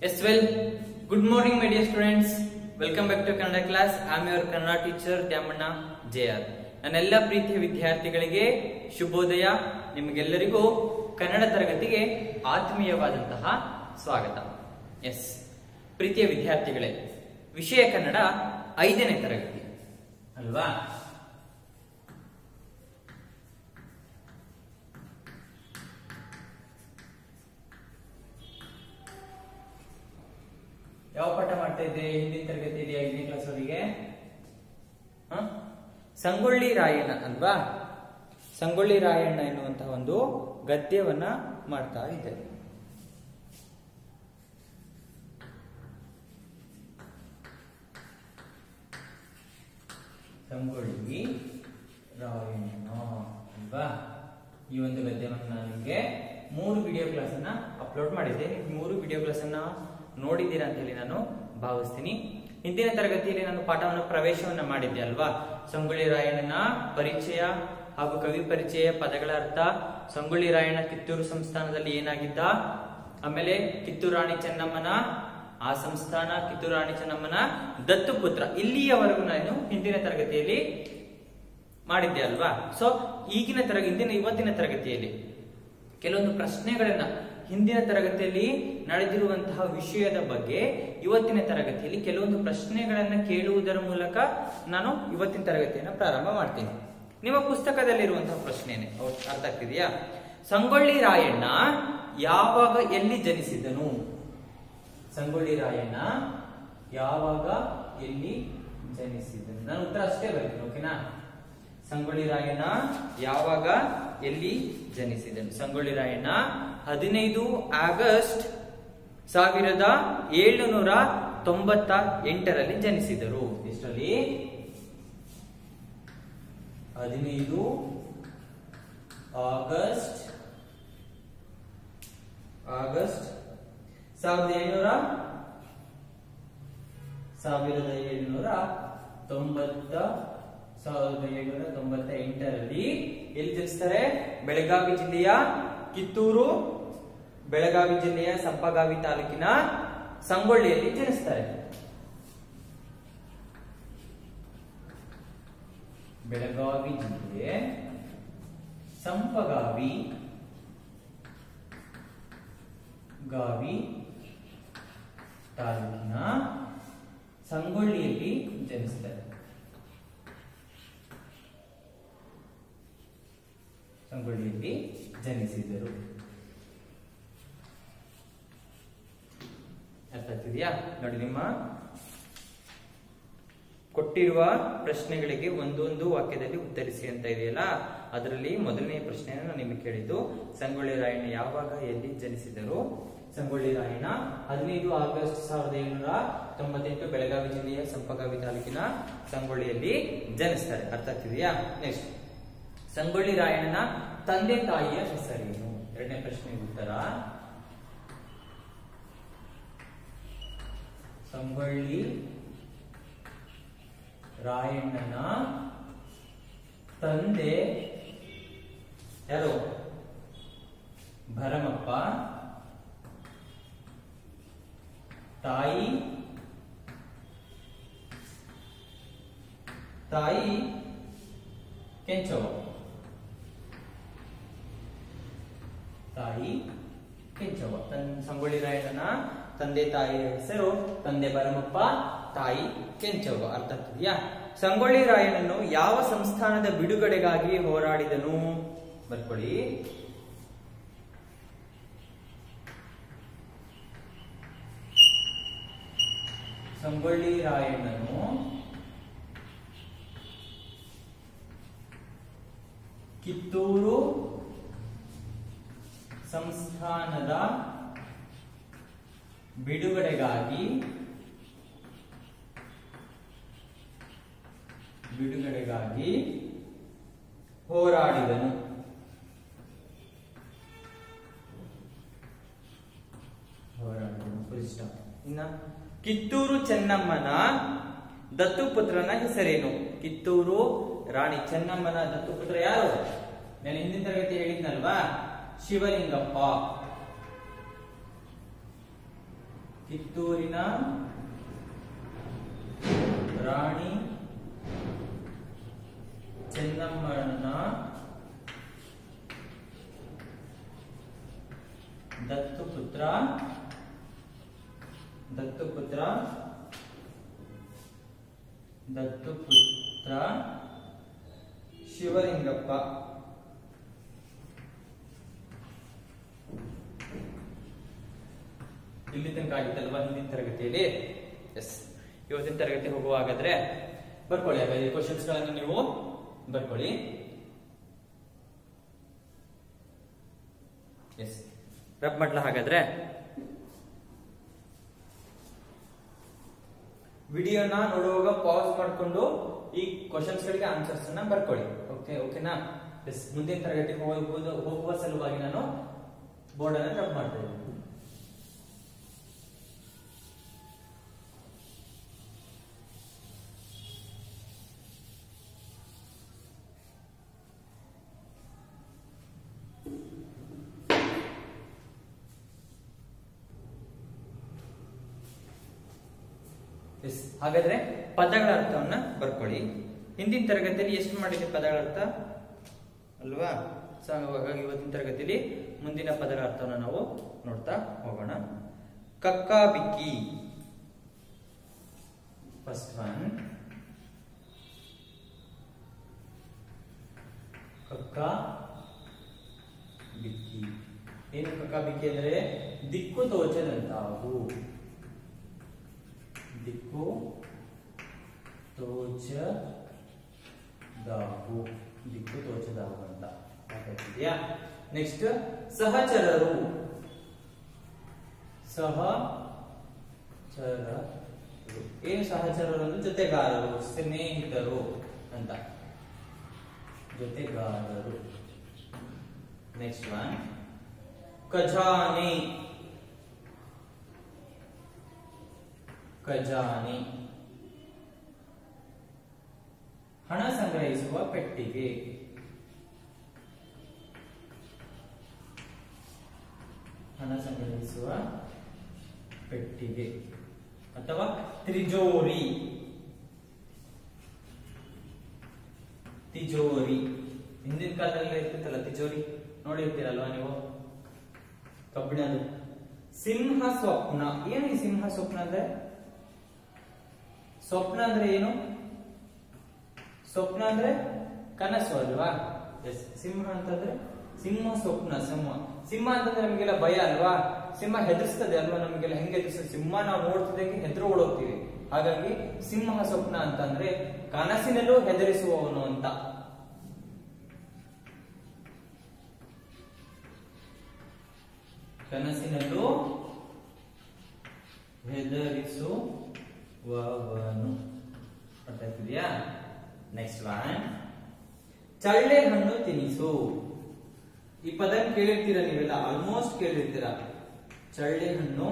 Yes, well, good morning, my dear students. Welcome back to Kannada class. I am your Kannada teacher, Dyamanna JR. ನನ್ನೆಲ್ಲ ಪ್ರೀತಿಯ ವಿದ್ಯಾರ್ಥಿಗಳಿಗೆ ಶುಭೋದಯ ನಿಮಗೆಲ್ಲರಿಗೂ ಕನ್ನಡ ತರಗತಿಗೆ ಆತ್ಮೀಯವಾದಂತಹ ಸ್ವಾಗತ ಎಸ್ ಪ್ರೀತಿಯ ವಿದ್ಯಾರ್ಥಿಗಳೇ ವಿಷಯ ಕನ್ನಡ ಐದನೇ ತರಗತಿ ಅಲ್ವಾ ಯಾವ ಪಾಠ ಮಾಡ್ತಾ ಇದ್ದೆ ಹಿಂದಿನ ತರಗತಿಯಲ್ಲಿ ಐದನೇ ಕ್ಲಾಸ್ ಅವರಿಗೆ ಸಂಗೊಳ್ಳಿ ರಾಯಣ್ಣ ಅಲ್ವಾ ಸಂಗೊಳ್ಳಿ ರಾಯಣ್ಣ ಎನ್ನುವಂತಹ ಒಂದು ಗದ್ಯವನ್ನ ಮಾಡ್ತಾ ಇದ್ದೆ ಸಂಗೊಳ್ಳಿ ರಾಯಣ್ಣ ಅಲ್ವಾ ಈ ಒಂದು ಗದ್ಯವನ್ನು ನಾನು ನಿಮಗೆ ಮೂರು ವಿಡಿಯೋ ಕ್ಲಾಸ್ ಅನ್ನ ಅಪ್ಲೋಡ್ ಮಾಡಿದ್ದೆ ನೀವು ಮೂರು ವಿಡಿಯೋ ಕ್ಲಾಸ್ ಅನ್ನ ನೋಡಿದ್ದೀರಾ ಅಂತ ಹೇಳಿ ನಾನು ಭಾವಿಸ್ತೀನಿ ಹಿಂದಿನ ತರಗತಿಯಲ್ಲಿ ನಾನು ಪಾಠವನ್ನು ಪ್ರವೇಶವನ್ನ ಮಾಡಿದ್ದೆ ಅಲ್ವಾ ಸಂಗೊಳ್ಳಿ ರಾಯಣ್ಣನ ಪರಿಚಯ ಹಾಗೂ ಕವಿ ಪರಿಚಯ ಪದಗಳ ಅರ್ಥ ಸಂಗೊಳ್ಳಿ ರಾಯಣ್ಣ ಕಿತ್ತೂರು ಸಂಸ್ಥಾನದಲ್ಲಿ ಏನಾಗಿದ್ದ ಆಮೇಲೆ ಕಿತ್ತೂರು ರಾಣಿ ಚೆನ್ನಮ್ಮನ ಆ ಸಂಸ್ಥಾನ ಕಿತ್ತೂರು ರಾಣಿ ಚೆನ್ನಮ್ಮನ ದತ್ತುಪುತ್ರ ಇಲ್ಲಿಯವರೆಗೂ ನಾನು ಹಿಂದಿನ ತರಗತಿಯಲ್ಲಿ ಮಾಡಿದ್ದೆ ಅಲ್ವಾ ಸೊ ಈಗಿನ ತರಗ ಹಿಂದಿನ ಇವತ್ತಿನ ತರಗತಿಯಲ್ಲಿ ಕೆಲವೊಂದು ಪ್ರಶ್ನೆಗಳನ್ನ ಹಿಂದಿನ ತರಗತಿಯಲ್ಲಿ ನಡೆದಿರುವಂತಹ ವಿಷಯದ ಬಗ್ಗೆ ಇವತ್ತಿನ ತರಗತಿಯಲ್ಲಿ ಕೆಲವೊಂದು ಪ್ರಶ್ನೆಗಳನ್ನ ಕೇಳುವುದರ ಮೂಲಕ ನಾನು ಇವತ್ತಿನ ತರಗತಿಯನ್ನ ಪ್ರಾರಂಭ ಮಾಡ್ತೀನಿ ನಿಮ್ಮ ಪುಸ್ತಕದಲ್ಲಿರುವಂತಹ ಪ್ರಶ್ನೆನೆ ಅರ್ಥ ಆಗ್ತಿದೆಯಾ ಸಂಗೊಳ್ಳಿ ರಾಯಣ್ಣ ಯಾವಾಗ ಎಲ್ಲಿ ಜನಿಸಿದನು ಸಂಗೊಳ್ಳಿ ರಾಯಣ್ಣ ಯಾವಾಗ ಎಲ್ಲಿ ಜನಿಸಿದನು ನಾನು ಉತ್ತರ ಅಷ್ಟೇ ಬರ್ತೀನಿ ಓಕೆನಾ ಸಂಗೊಳ್ಳಿ ರಾಯಣ್ಣ ಯಾವಾಗ ಎಲ್ಲಿ ಜನಿಸಿದನು ಸಂಗೊಳ್ಳಿ ರಾಯಣ್ಣ ಹದಿನೈದು ಆಗಸ್ಟ್ ಸಾವಿರದ ಏಳುನೂರ ತೊಂಬತ್ತ ಎಂಟರಲ್ಲಿ ಜನಿಸಿದರು ಎಷ್ಟರಲ್ಲಿ ಹದಿನೈದು ಆಗಸ್ಟ್ ಆಗಸ್ಟ್ ಸಾವಿರದ ಏಳುನೂರ ಸಾವಿರದ ಏಳುನೂರ ತೊಂಬತ್ತ ಸಾವಿರದ ಏಳುನೂರ ತೊಂಬತ್ತ ಎಂಟರಲ್ಲಿ ಎಲ್ಲಿ ಜನಿಸ್ತಾರೆ ಬೆಳಗಾವಿ ಜಿಲ್ಲೆಯ ಕಿತ್ತೂರು ಬೆಳಗಾವಿ ಜಿಲ್ಲೆಯ ಸಂಪಗಾವಿ ತಾಲೂಕಿನ ಸಂಗೊಳ್ಳಿಯಲ್ಲಿ ಜನಿಸ್ತಾರೆ ಬೆಳಗಾವಿ ಜಿಲ್ಲೆ ಸಂಪಗಾವಿ ಗಾವಿ ತಾಲೂಕಿನ ಸಂಗೊಳ್ಳಿಯಲ್ಲಿ ಜನಿಸ್ತಾರೆ ಸಂಗೊಳ್ಳಿಯಲ್ಲಿ ಜನಿಸಿದರು ಅರ್ಥ ಆಗ್ತಿದೆಯಾ ನೋಡಿ ನಿಮ್ಮ ಕೊಟ್ಟಿರುವ ಪ್ರಶ್ನೆಗಳಿಗೆ ಒಂದೊಂದು ವಾಕ್ಯದಲ್ಲಿ ಉತ್ತರಿಸಿ ಅಂತ ಇದೆಯಲ್ಲ ಅದರಲ್ಲಿ ಮೊದಲನೇ ಪ್ರಶ್ನೆಯನ್ನು ನಾನು ನಿಮಗೆ ಕೇಳಿದ್ದು ಸಂಗೊಳ್ಳಿ ರಾಯಣ್ಣ ಯಾವಾಗ ಎಲ್ಲಿ ಜನಿಸಿದರು ಸಂಗೊಳ್ಳಿ ರಾಯಣ್ಣ ಹದಿನೈದು ಆಗಸ್ಟ್ ಸಾವಿರದ ಏಳುನೂರ ತೊಂಬತ್ತೆಂಟು ಬೆಳಗಾವಿ ಜಿಲ್ಲೆಯ ಸಂಪಗಾವಿ ತಾಲೂಕಿನ ಸಂಗೊಳ್ಳಿಯಲ್ಲಿ ಜನಿಸ್ತಾರೆ ಅರ್ಥ ಆಗ್ತಿದೆಯಾ ನೆಕ್ಸ್ಟ್ ಸಂಗೊಳ್ಳಿ ರಾಯಣ್ಣನ ತಂದೆ ತಾಯಿಯ ಹೆಸರೇನು ಎರಡನೇ ಪ್ರಶ್ನೆ ಉತ್ತರ ಸಂಗೊಳ್ಳಿ ರಾಯಣ್ಣನ ತಂದೆ ಯಾರು ಭರಮಪ್ಪ ತಾಯಿ ತಾಯಿ ಕೆಂಚವ್ವ ತಾಯಿ ಕೆಂಚವ್ವ ತನ್ ಸಂಗೊಳ್ಳಿ ರಾಯಣ್ಣನ ತಂದೆ ತಾಯಿಯ ಹೆಸರು ತಂದೆ ಭರಮಪ್ಪ ತಾಯಿ ಕೆಂಚವ್ವ ಅರ್ಥ ಆಗ್ತಿದ್ಯಾ ಸಂಗೊಳ್ಳಿ ರಾಯಣ್ಣನು ಯಾವ ಸಂಸ್ಥಾನದ ಬಿಡುಗಡೆಗಾಗಿ ಹೋರಾಡಿದನು ಬರ್ಕೊಳ್ಳಿ ಸಂಗೊಳ್ಳಿ ರಾಯಣ್ಣನು ಕಿತ್ತೂರು ಸಂಸ್ಥಾನದ ಬಿಡುಗಡೆಗಾಗಿ ಬಿಡುಗಡೆಗಾಗಿ ಹೋರಾಡಿದನು ಹೋರಾಡಿದನು ಇನ್ನ ಕಿತ್ತೂರು ಚೆನ್ನಮ್ಮನ ದತ್ತುಪುತ್ರನ ಹೆಸರೇನು ಕಿತ್ತೂರು ರಾಣಿ ಚೆನ್ನಮ್ಮನ ದತ್ತುಪುತ್ರ ಯಾರು ನಾನು ಹಿಂದಿನ ತರಗತಿ ಹೇಳಿದ್ನಲ್ವಾ ಶಿವಲಿಂಗಪ್ಪ ಕಿತ್ತೂರಿನ ರಾಣಿ ಚೆನ್ನಮ್ಮನ ದತ್ತುಪುತ್ರ ದತ್ತುಪುತ್ರ ದತ್ತುಪುತ್ರ ಶಿವಲಿಂಗಪ್ಪ ಇಲ್ಲಿ ತನಕ ಆಗಿತ್ತಲ್ವಾ ಹಿಂದಿನ ತರಗತಿಯಲ್ಲಿ ಎಸ್ ಇವತ್ತಿನ ತರಗತಿ ಹೋಗುವಾಗಾದ್ರೆ ಬರ್ಕೊಳ್ಳಿ ಹಾಗಾದ್ರೆ ಕ್ವಶನ್ಸ್ ಗಳನ್ನು ನೀವು ಬರ್ಕೊಳ್ಳಿ ಎಸ್ ರಬ್ ಮಾಡ್ಲ ಹಾಗಾದ್ರೆ ವಿಡಿಯೋನ ನೋಡುವಾಗ ಪಾಸ್ ಮಾಡ್ಕೊಂಡು ಈ ಕ್ವಶನ್ಸ್ ಗಳಿಗೆ ಆನ್ಸರ್ಸ್ ಅನ್ನ ಬರ್ಕೊಳ್ಳಿ ಓಕೆ ಓಕೆನಾ ಎಸ್ ಮುಂದಿನ ತರಗತಿ ಹೋಗುವುದು ಹೋಗುವ ಸಲುವಾಗಿ ನಾನು ಬೋರ್ಡ್ ಅನ್ನ ರಬ್ ಮಾಡ್ತಾ ಇದ್ದೀನಿ ಎಸ್ ಹಾಗಾದ್ರೆ ಪದಗಳ ಅರ್ಥವನ್ನ ಬರ್ಕೊಳ್ಳಿ ಹಿಂದಿನ ತರಗತಿಯಲ್ಲಿ ಎಷ್ಟು ಮಾಡಿದೆ ಪದಗಳ ಅರ್ಥ ಅಲ್ವಾ ಸೊ ಹಾಗಾಗಿ ಇವತ್ತಿನ ತರಗತಿಯಲ್ಲಿ ಮುಂದಿನ ಪದಗಳ ಅರ್ಥವನ್ನ ನಾವು ನೋಡ್ತಾ ಹೋಗೋಣ ಕಕ್ಕ ಬಿಕ್ಕಿ ಫಸ್ಟ್ ಒನ್ ಕಕ್ಕ ಬಿಕ್ಕಿ ಏನು ಕಕ್ಕ ಬಿಕ್ಕಿ ಅಂದ್ರೆ ದಿಕ್ಕು ತೋಚದಂತಾವು ದಿಕ್ಕು ತೋಚದಾವು ದಿಕ್ಕು ತೋಚದಾವು ಅಂತ ಗೊತ್ತಾಗ್ತಿದ್ಯಾ ನೆಕ್ಸ್ಟ್ ಸಹಚರರು ಸಹಚರರು ಏನು ಸಹಚರರು ಅಂದ್ರೆ ಜೊತೆಗಾರರು ಸ್ನೇಹಿತರು ಅಂತ ಜೊತೆಗಾರರು ನೆಕ್ಸ್ಟ್ ಒನ್ ಖಜಾನೆ ಖಜಾನೆ ಹಣ ಸಂಗ್ರಹಿಸುವ ಪೆಟ್ಟಿಗೆ ಹಣ ಸಂಗ್ರಹಿಸುವ ಪೆಟ್ಟಿಗೆ ಅಥವಾ ತ್ರಿಜೋರಿ ತಿಜೋರಿ ಹಿಂದಿನ ಕಾಲದಲ್ಲಿ ಇರ್ತಿತ್ತಲ್ಲ ತಿಜೋರಿ ನೋಡಿರ್ತೀರಲ್ವಾ ನೀವು ಕಬ್ಬಿಣದು ಸಿಂಹ ಸ್ವಪ್ನ ಏನು ಈ ಸಿಂಹ ಸ್ವಪ್ನ ಅಂದ್ರೆ ಸ್ವಪ್ನ ಅಂದ್ರೆ ಏನು ಸ್ವಪ್ನ ಅಂದ್ರೆ ಕನಸು ಅಲ್ವಾ ಎಸ್ ಸಿಂಹ ಅಂತಂದ್ರೆ ಸಿಂಹ ಸ್ವಪ್ನ ಸಿಂಹ ಸಿಂಹ ಅಂತಂದ್ರೆ ನಮಗೆಲ್ಲ ಭಯ ಅಲ್ವಾ ಸಿಂಹ ಹೆದರ್ಸ್ತದೆ ಅಲ್ವಾ ನಮಗೆಲ್ಲ ಹೆಂಗೆ ಹೆದರ್ಸ್ತದೆ ಸಿಂಹ ನಾವು ನೋಡ್ತಿದ್ದಂಗೆ ಹೆದರು ಓಡೋಗ್ತೀವಿ ಹಾಗಾಗಿ ಸಿಂಹ ಸ್ವಪ್ನ ಅಂತಂದ್ರೆ ಕನಸಿನಲ್ಲೂ ಹೆದರಿಸುವವನು ಅಂತ ಕನಸಿನಲ್ಲೂ ಹೆದರಿಸುವವನು ಅರ್ಥ ಆಗ್ತಿದ್ಯಾ ನೆಕ್ಸ್ಟ್ ಒನ್ ಚಳ್ಳೆ ಹಣ್ಣು ತಿನಿಸು ಈ ಪದ ಕೇಳಿರ್ತೀರ ನೀವೆಲ್ಲ ಆಲ್ಮೋಸ್ಟ್ ಕೇಳಿರ್ತೀರ ಚಳ್ಳೆ ಹಣ್ಣು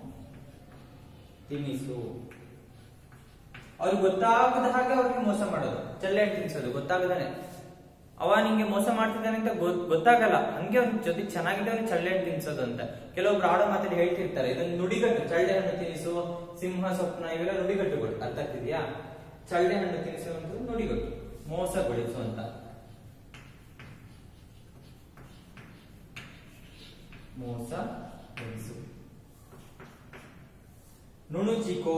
ತಿನಿಸು ಅವ್ರಿಗೆ ಗೊತ್ತಾಗದ ಹಾಗೆ ಅವ್ರಿಗೆ ಮೋಸ ಮಾಡೋದು ಚಳ್ಳೆ ಹಣ್ಣು ತಿನ್ಸೋದು ಗೊತ್ತಾಗದಾನೆ ಅವ ನಿಂಗೆ ಮೋಸ ಮಾಡ್ತಿದ್ದಾನೆ ಅಂತ ಗೊ- ಗೊತ್ತಾಗಲ್ಲ ಹಂಗೆ ಅವ್ನ ಜೊತೆ ಚೆನ್ನಾಗಿದೆ ಅವ್ನಿಗೆ ಚಳ್ಳೆ ಹಣ್ಣು ತಿನ್ಸೋದು ಅಂತ ಕೆಲವೊಬ್ರು ಆಡೋ ಮಾತಲ್ಲಿ ಹೇಳ್ತಿರ್ತಾರೆ ಇದೊಂದು ನುಡಿಗಟ್ಟು ಚಳ್ಳೆ ಹಣ್ಣು ತಿನಿಸು ಸಿಂಹ ಸ್ವಪ್ನ ಇವೆಲ್ಲ ನುಡಿಗಟ್ಟುಗಳು ಅರ್ಥ ಆಗ್ತಿದ್ಯಾ ಚಳ್ಳೆ ಹಣ್ಣು ತಿನಿಸು ಅಂತ ನುಡಿಗಟ್ಟು ಮೋಸಗೊಳಿಸು ಅಂತ ಮೋಸ ಗೊಳಿಸು ನುಣುಚಿಕೋ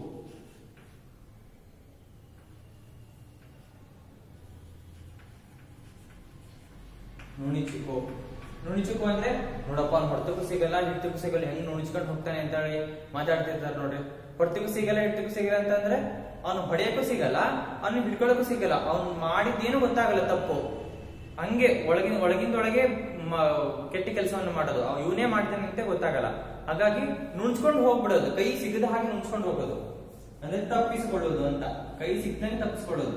ನುಣಿಚುಕೋ ನುಣಿಚುಕೋ ಅಂದ್ರೆ ನೋಡಪ್ಪ ಅವ್ನು ಹೊಡ್ತಕ್ಕೂ ಸಿಗಲ್ಲ ಹಿಡ್ತಕ್ಕೂ ಸಿಗಲ್ಲ ಹೆಂಗ್ ನುಣಿಸ್ಕೊಂಡು ಹೋಗ್ತಾನೆ ಅಂತ ಹೇಳಿ ಮಾತಾಡ್ತಿರ್ತಾರೆ ನೋಡ್ರಿ ಹೊಡ್ತಕ್ಕೂ ಸಿಗಲ್ಲ ಹಿಡ್ತಕ್ಕೂ ಸಿಗಲ್ಲ ಅಂತಂದ್ರೆ ಅವ್ನು ಹೊಡೆಯಕ್ಕೂ ಸಿಗಲ್ಲ ಅವ್ನು ಹಿಡ್ಕೊಳಕ್ಕೂ ಸಿಗಲ್ಲ ಅವ್ನು ಮಾಡಿದ್ದೇನು ಗೊತ್ತಾಗಲ್ಲ ತಪ್ಪು ಹಂಗೆ ಒಳಗಿನ ಒಳಗಿಂದ ಒಳಗೆ ಮ- ಕೆಟ್ಟ ಕೆಲಸವನ್ನು ಮಾಡೋದು ಅವ್ ಇವನೇ ಮಾಡ್ತಾನೆ ಅಂತ ಗೊತ್ತಾಗಲ್ಲ ಹಾಗಾಗಿ ನುಣ್ಸ್ಕೊಂಡು ಹೋಗ್ಬಿಡೋದು ಕೈ ಸಿಗದ ಹಾಗೆ ನುಣ್ಸ್ಕೊಂಡು ಹೋಗೋದು ಅಂದ್ರೆ ತಪ್ಪಿಸಿಕೊಳ್ಳೋದು ಅಂತ ಕೈ ಸಿಕ್ಕಂಗೆ ತಪ್ಪಿಸ್ಕೊಳ್ಳೋದು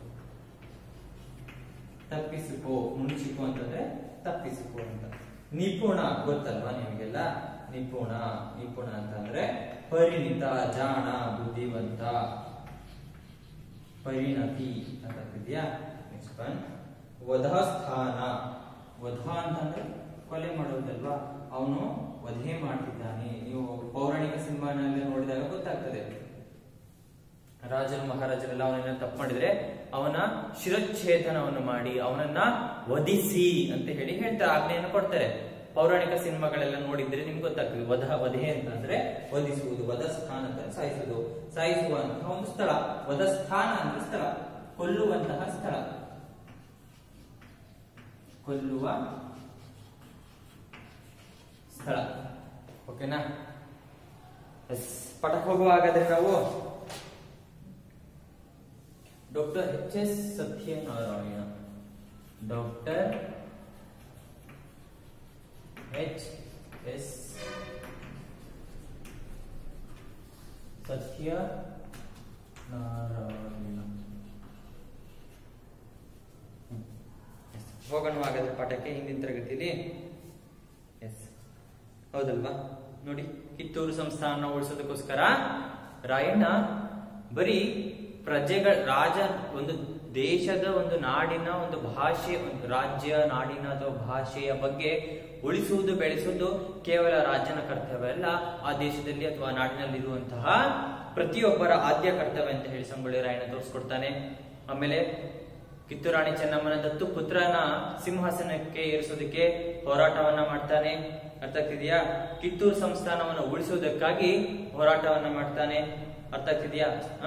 ತಪ್ಪಿಸಿಕೋ ಮುಣಿಸಿಕೋ ಅಂತಂದ್ರೆ ತಪ್ಪಿಸಿಕೋ ಅಂತ ನಿಪುಣ ಗೊತ್ತಲ್ವಾ ನಿಮಗೆಲ್ಲ ನಿಪುಣ ನಿಪುಣ ಅಂತಂದ್ರೆ ಪರಿಣಿತ ಜಾಣ ಬುದ್ಧಿವಂತ ಪರಿಣತಿ ಅಂತ ಇದೆಯಾ ನೆಕ್ಸ್ಟ್ ಒನ್ ವಧಸ್ಥಾನ ವಧ ಅಂತಂದ್ರೆ ಕೊಲೆ ಮಾಡೋದಲ್ವಾ ಅವನು ವಧೆ ಮಾಡ್ತಿದ್ದಾನೆ ನೀವು ಪೌರಾಣಿಕ ಸಿನಿಮಾನಲ್ಲಿ ನೋಡಿದಾಗ ಗೊತ್ತಾಗ್ತದೆ ರಾಜರು ಮಹಾರಾಜರೆಲ್ಲ ಅವನನ್ನ ತಪ್ಪು ಮಾಡಿದ್ರೆ ಅವನ ಶಿರಚ್ಛೇದನವನ್ನು ಮಾಡಿ ಅವನನ್ನ ವಧಿಸಿ ಅಂತ ಹೇಳಿ ಹೇಳ್ತಾರೆ ಆಜ್ಞೆಯನ್ನು ಕೊಡ್ತಾರೆ ಪೌರಾಣಿಕ ಸಿನಿಮಾಗಳೆಲ್ಲ ನೋಡಿದ್ರೆ ನಿಮ್ಗೆ ಗೊತ್ತಾಗ್ತದೆ ವಧ ವಧೆ ಅಂತಂದ್ರೆ ವಧಿಸುವುದು ವಧಸ್ಥಾನ ಅಂತ ಸಾಯಿಸುವುದು ಸಾಯಿಸುವಂತಹ ಒಂದು ಸ್ಥಳ ವಧಸ್ಥಾನ ಅಂದ್ರೆ ಸ್ಥಳ ಕೊಲ್ಲುವಂತಹ ಸ್ಥಳ ಕೊಲ್ಲುವ ಸ್ಥಳ ಓಕೆನಾ ಎಸ್ ಪಟಕ್ ಹೋಗುವ ಹಾಗಾದ್ರೆ ನಾವು doctor H S Satyanarayana doctor H S Satyanarayana ಹ್ಮ್. Yes. ಹೋಗೋಣ ಹಾಗಾದ್ರೆ ಪಾಠಕ್ಕೆ ಹಿಂದಿನ ತರಗತಿಯಲ್ಲಿ ಎಸ್ ಹೌದಲ್ವಾ ನೋಡಿ ಕಿತ್ತೂರು ಸಂಸ್ಥಾನ ಉಳಿಸೋದಕ್ಕೋಸ್ಕರ ರಾಯಣ್ಣ ಬರೀ ಪ್ರಜೆಗಳ ರಾಜ ಒಂದು ದೇಶದ ಒಂದು ನಾಡಿನ ಒಂದು ಭಾಷೆ ಒಂದು ರಾಜ್ಯ ನಾಡಿನ ಅಥವಾ ಭಾಷೆಯ ಬಗ್ಗೆ ಉಳಿಸುವುದು ಬೆಳೆಸುವುದು ಕೇವಲ ರಾಜನ ಕರ್ತವ್ಯ ಅಲ್ಲ ಆ ದೇಶದಲ್ಲಿ ಅಥವಾ ನಾಡಿನಲ್ಲಿರುವಂತಹ ಪ್ರತಿಯೊಬ್ಬರ ಆದ್ಯ ಕರ್ತವ್ಯ ಅಂತ ಹೇಳಿ ಸಂಗೊಳ್ಳಿ ರಾಯಣ್ಣ ತೋರಿಸ್ಕೊಡ್ತಾನೆ ಆಮೇಲೆ ಕಿತ್ತೂರಾಣಿ ಚೆನ್ನಮ್ಮನ ದತ್ತು ಪುತ್ರನ ಸಿಂಹಾಸನಕ್ಕೆ ಏರಿಸೋದಕ್ಕೆ ಹೋರಾಟವನ್ನ ಮಾಡ್ತಾನೆ ಅರ್ಥ ಆಗ್ತಿದ್ಯಾ ಕಿತ್ತೂರು ಸಂಸ್ಥಾನವನ್ನು ಉಳಿಸುವುದಕ್ಕಾಗಿ ಹೋರಾಟವನ್ನ ಮಾಡ್ತಾನೆ ಅರ್ಥ ಆಗ್ತಿದ್ಯಾ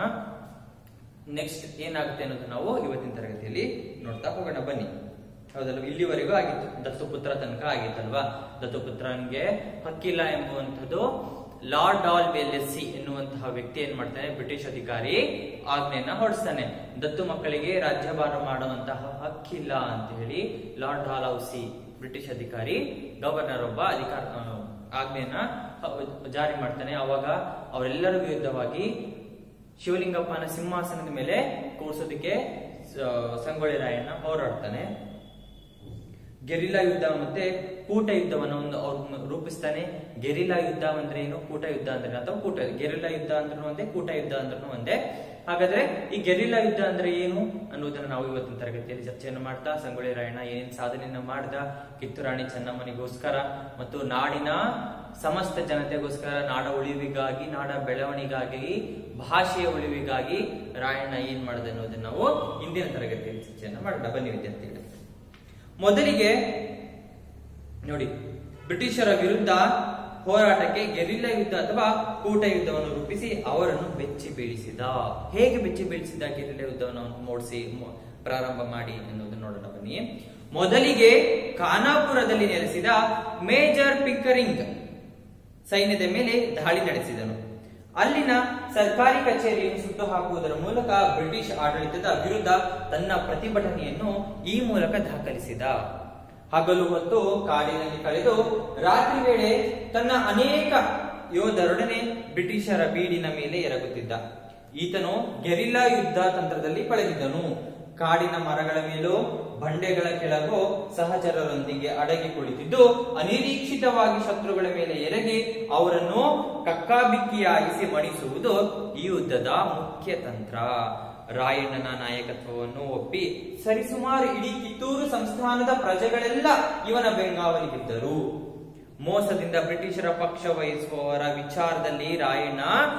ನೆಕ್ಸ್ಟ್ ಏನಾಗುತ್ತೆ ಅನ್ನೋದು ನಾವು ಇವತ್ತಿನ ತರಗತಿಯಲ್ಲಿ ನೋಡ್ತಾ ಹೋಗೋಣ ಬನ್ನಿ ಹೌದಲ್ವ ಇಲ್ಲಿವರೆಗೂ ಆಗಿತ್ತು ದತ್ತುಪುತ್ರ ತನಕ ಆಗಿತ್ತಲ್ವಾ ದತ್ತುಪುತ್ರನ್ಗೆ ಹಕ್ಕಿಲ್ಲ ಎಂಬುವಂಥದ್ದು ಲಾರ್ಡ್ ಆಲ್ ವೆಲ್ಲೆಸ್ಸಿ ಎನ್ನುವಂತಹ ವ್ಯಕ್ತಿ ಏನ್ ಮಾಡ್ತಾನೆ ಬ್ರಿಟಿಷ್ ಅಧಿಕಾರಿ ಆಜ್ಞೆಯನ್ನ ಹೊರಡಿಸ್ತಾನೆ ದತ್ತು ಮಕ್ಕಳಿಗೆ ರಾಜ್ಯಭಾರ ಮಾಡುವಂತಹ ಹಕ್ಕಿಲ್ಲ ಅಂತ ಹೇಳಿ ಲಾರ್ಡ್ ಡಾಲೌಸಿ ಬ್ರಿಟಿಷ್ ಅಧಿಕಾರಿ ಗವರ್ನರ್ ಒಬ್ಬ ಅಧಿಕಾರ ಆ, ಆಜ್ಞೆಯನ್ನ ಹ- ಜಾರಿ ಮಾಡ್ತಾನೆ ಅವಾಗ ಅವರೆಲ್ಲರ ವಿರುದ್ಧವಾಗಿ ಶಿವಲಿಂಗಪ್ಪನ ಸಿಂಹಾಸನದ ಮೇಲೆ ಕೂರಿಸೋದಕ್ಕೆ ಸ- ಸಂಗೊಳ್ಳಿ ರಾಯಣ್ಣ ಹೋರಾಡ್ತಾನೆ ಗೆರಿಲ್ಲಾ ಯುದ್ಧ ಮತ್ತೆ ಕೂಟ ಯುದ್ಧವನ್ನು ಒಂದು ಅವ್ರು ರೂಪಿಸ್ತಾನೆ ಗೆರಿಲ್ಲಾ ಯುದ್ಧ ಅಂದ್ರೆ ಏನು ಕೂಟ ಯುದ್ಧ ಅಂದ್ರೆ ಏನು? ಅಥವಾ ಕೂಟ ಗೆರಿಲ್ಲಾ ಯುದ್ಧ ಅಂದ್ರೂ ಒಂದೇ ಕೂಟ ಯುದ್ಧ ಅಂದ್ರೂ ಒಂದೇ ಹಾಗಾದ್ರೆ ಈ ಗೆರಿಲ್ಲಾ ಯುದ್ಧ ಅಂದ್ರೆ ಏನು ಅನ್ನೋದನ್ನ ನಾವು ಇವತ್ತಿನ ತರಗತಿಯಲ್ಲಿ ಚರ್ಚೆಯನ್ನು ಮಾಡ್ತಾ ಸಂಗೊಳ್ಳಿ ರಾಯಣ್ಣ ಏನೇನ್ ಸಾಧನೆಯನ್ನ ಮಾಡ್ದ ಕಿತ್ತೂರಾಣಿ ಚೆನ್ನಮ್ಮನಿಗೋಸ್ಕರ ಮತ್ತು ನಾಡಿನ ಸಮಸ್ತ ಜನತೆಗೋಸ್ಕರ ನಾಡ ಉಳಿವಿಗಾಗಿ ನಾಡ ಬೆಳವಣಿಗಾಗಿ ಭಾಷೆಯ ಉಳಿವಿಗಾಗಿ ರಾಯಣ್ಣ ಏನ್ ಮಾಡಿದೆ ಅನ್ನೋದನ್ನ ನಾವು ಇಂದಿನ ತರಗತಿಯಲ್ಲಿ ಚರ್ಚೆಯನ್ನ ಮಾಡೋಣ ಬನ್ನಿ ವಿದ್ಯಾರ್ಥಿಗಳೇ ಮೊದಲಿಗೆ ನೋಡಿ ಬ್ರಿಟಿಷರ ವಿರುದ್ಧ ಹೋರಾಟಕ್ಕೆ ಗೆರಿಲ್ಲಾ ಯುದ್ಧ ಅಥವಾ ಕೂಟ ಯುದ್ಧವನ್ನು ರೂಪಿಸಿ ಅವರನ್ನು ಬೆಚ್ಚಿ ಬೀಳಿಸಿದ ಹೇಗೆ ಬೆಚ್ಚಿ ಬೀಳಿಸಿದ ಗೆರಿಲ್ಲಾ ಯುದ್ಧವನ್ನು ಅವನು ಮೂಡಿಸಿ ಮು- ಪ್ರಾರಂಭ ಮಾಡಿ ಎನ್ನುವುದನ್ನು ನೋಡೋಣ ಬನ್ನಿ ಮೊದಲಿಗೆ ಖಾನಾಪುರದಲ್ಲಿ ನೆಲೆಸಿದ ಮೇಜರ್ ಪಿಕ್ಕರಿಂಗ್ ಸೈನ್ಯದ ಮೇಲೆ ದಾಳಿ ನಡೆಸಿದನು ಅಲ್ಲಿನ ಸರ್ಕಾರಿ ಕಚೇರಿಯನ್ನು ಸುಟ್ಟು ಹಾಕುವುದರ ಮೂಲಕ ಬ್ರಿಟಿಷ್ ಆಡಳಿತದ ವಿರುದ್ಧ ತನ್ನ ಪ್ರತಿಭಟನೆಯನ್ನು ಈ ಮೂಲಕ ದಾಖಲಿಸಿದ ಹಗಲು ಹೊತ್ತು ಕಾಡಿನಲ್ಲಿ ಕಳೆದು ರಾತ್ರಿ ವೇಳೆ ತನ್ನ ಅನೇಕ ಯೋಧರೊಡನೆ ಬ್ರಿಟಿಷರ ಬೀಡಿನ ಮೇಲೆ ಎರಗುತ್ತಿದ್ದ ಈತನು ಗೆರಿಲ್ಲಾ ಯುದ್ಧ ತಂತ್ರದಲ್ಲಿ ಪಳಗಿದ್ದನು ಕಾಡಿನ ಮರಗಳ ಮೇಲೂ ಬಂಡೆಗಳ ಕೆಳಗೋ ಸಹಚರರೊಂದಿಗೆ ಅಡಗಿ ಕುಳಿತಿದ್ದು ಅನಿರೀಕ್ಷಿತವಾಗಿ ಶತ್ರುಗಳ ಮೇಲೆ ಎರಗಿ ಅವರನ್ನು ಕಕ್ಕಾಬಿಕ್ಕಿಯಾಗಿಸಿ ಮಣಿಸುವುದು ಈ ಯುದ್ಧದ ಮುಖ್ಯ ತಂತ್ರ ರಾಯಣ್ಣನ ನಾಯಕತ್ವವನ್ನು ಒಪ್ಪಿ ಸರಿಸುಮಾರು ಇಡೀ ಕಿತ್ತೂರು ಸಂಸ್ಥಾನದ ಪ್ರಜೆಗಳೆಲ್ಲ ಇವನ ಬೆಂಗಾವಲಿಗಿದ್ದರು ಮೋಸದಿಂದ ಬ್ರಿಟಿಷರ ಪಕ್ಷ ವಹಿಸುವವರ ವಿಚಾರದಲ್ಲಿ ರಾಯಣ್ಣ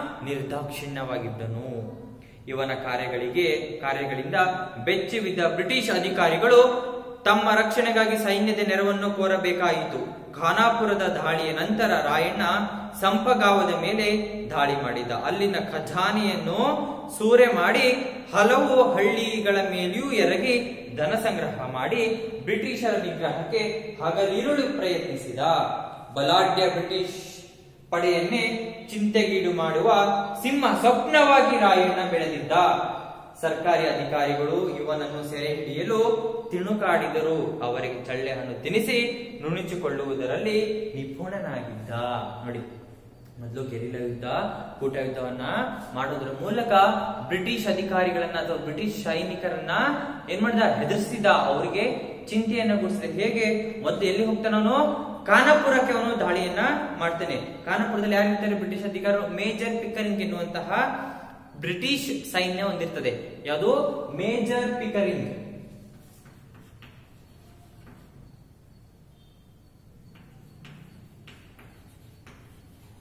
ನಿರ್ದಾಕ್ಷಿಣ್ಯವಾಗಿದ್ದನು ಇವನ ಕಾರ್ಯಗಳಿಗೆ ಕಾರ್ಯಗಳಿಂದ ಬೆಚ್ಚಿ ಬಿದ್ದ ಬ್ರಿಟಿಷ್ ಅಧಿಕಾರಿಗಳು ತಮ್ಮ ರಕ್ಷಣೆಗಾಗಿ ಸೈನ್ಯದ ನೆರವನ್ನು ಕೋರಬೇಕಾಯಿತು ಖಾನಾಪುರದ ದಾಳಿಯ ನಂತರ ರಾಯಣ್ಣ ಸಂಪಗಾವದ ಮೇಲೆ ದಾಳಿ ಮಾಡಿದ ಅಲ್ಲಿನ ಖಜಾನೆಯನ್ನು ಸೂರೆ ಮಾಡಿ ಹಲವು ಹಳ್ಳಿಗಳ ಮೇಲೆಯೂ ಎರಗಿ ಧನ ಸಂಗ್ರಹ ಮಾಡಿ ಬ್ರಿಟಿಷರ ನಿಗ್ರಹಕ್ಕೆ ಹಗಲಿರುಳು ಪ್ರಯತ್ನಿಸಿದ ಬಲಾಢ್ಯ ಬ್ರಿಟಿಷ್ ಪಡೆಯನ್ನೇ ಚಿಂತೆಗೀಡು ಮಾಡುವ ಸಿಂಹ ಸ್ವಪ್ನವಾಗಿ ರಾಯಣ್ಣ ಬೆಳೆದಿದ್ದ ಸರ್ಕಾರಿ ಅಧಿಕಾರಿಗಳು ಇವನನ್ನು ಸೆರೆ ಹಿಡಿಯಲು ತಿಣುಕಾಡಿದರು ಅವರಿಗೆ ಚಳ್ಳೆ ಹಣ್ಣು ತಿನ್ನಿಸಿ ನುಣುಚಿಕೊಳ್ಳುವುದರಲ್ಲಿ ನಿಪುಣನಾಗಿದ್ದ ನೋಡಿ ಮೊದಲು ಗೆರಿಲ್ಲ ಯುದ್ಧ ಕೂಟ ಯುದ್ಧವನ್ನ ಮಾಡೋದ್ರ ಮೂಲಕ ಬ್ರಿಟಿಷ್ ಅಧಿಕಾರಿಗಳನ್ನ ಅಥವಾ ಬ್ರಿಟಿಷ್ ಸೈನಿಕರನ್ನ ಏನ್ ಮಾಡಿದ ಹೆದರ್ಸಿದ ಅವರಿಗೆ ಚಿಂತೆಯನ್ನ ಗುಡಿಸಿದ ಹೇಗೆ ಮೊದಲು ಎಲ್ಲಿ ಹೋಗ್ತಾನವನು ಖಾನಾಪುರಕ್ಕೆ ಅವನು ದಾಳಿಯನ್ನ ಮಾಡ್ತಾನೆ ಖಾನಾಪುರದಲ್ಲಿ ಯಾರಿರ್ತಾರೆ ಬ್ರಿಟಿಷ್ ಅಧಿಕಾರಿಗಳು ಮೇಜರ್ ಪಿಕರಿಂಗ್ ಎನ್ನುವಂತಹ ಬ್ರಿಟಿಷ್ ಸೈನ್ಯ ಹೊಂದಿರ್ತದೆ ಯಾವುದು ಮೇಜರ್ ಪಿಕರಿಂಗ್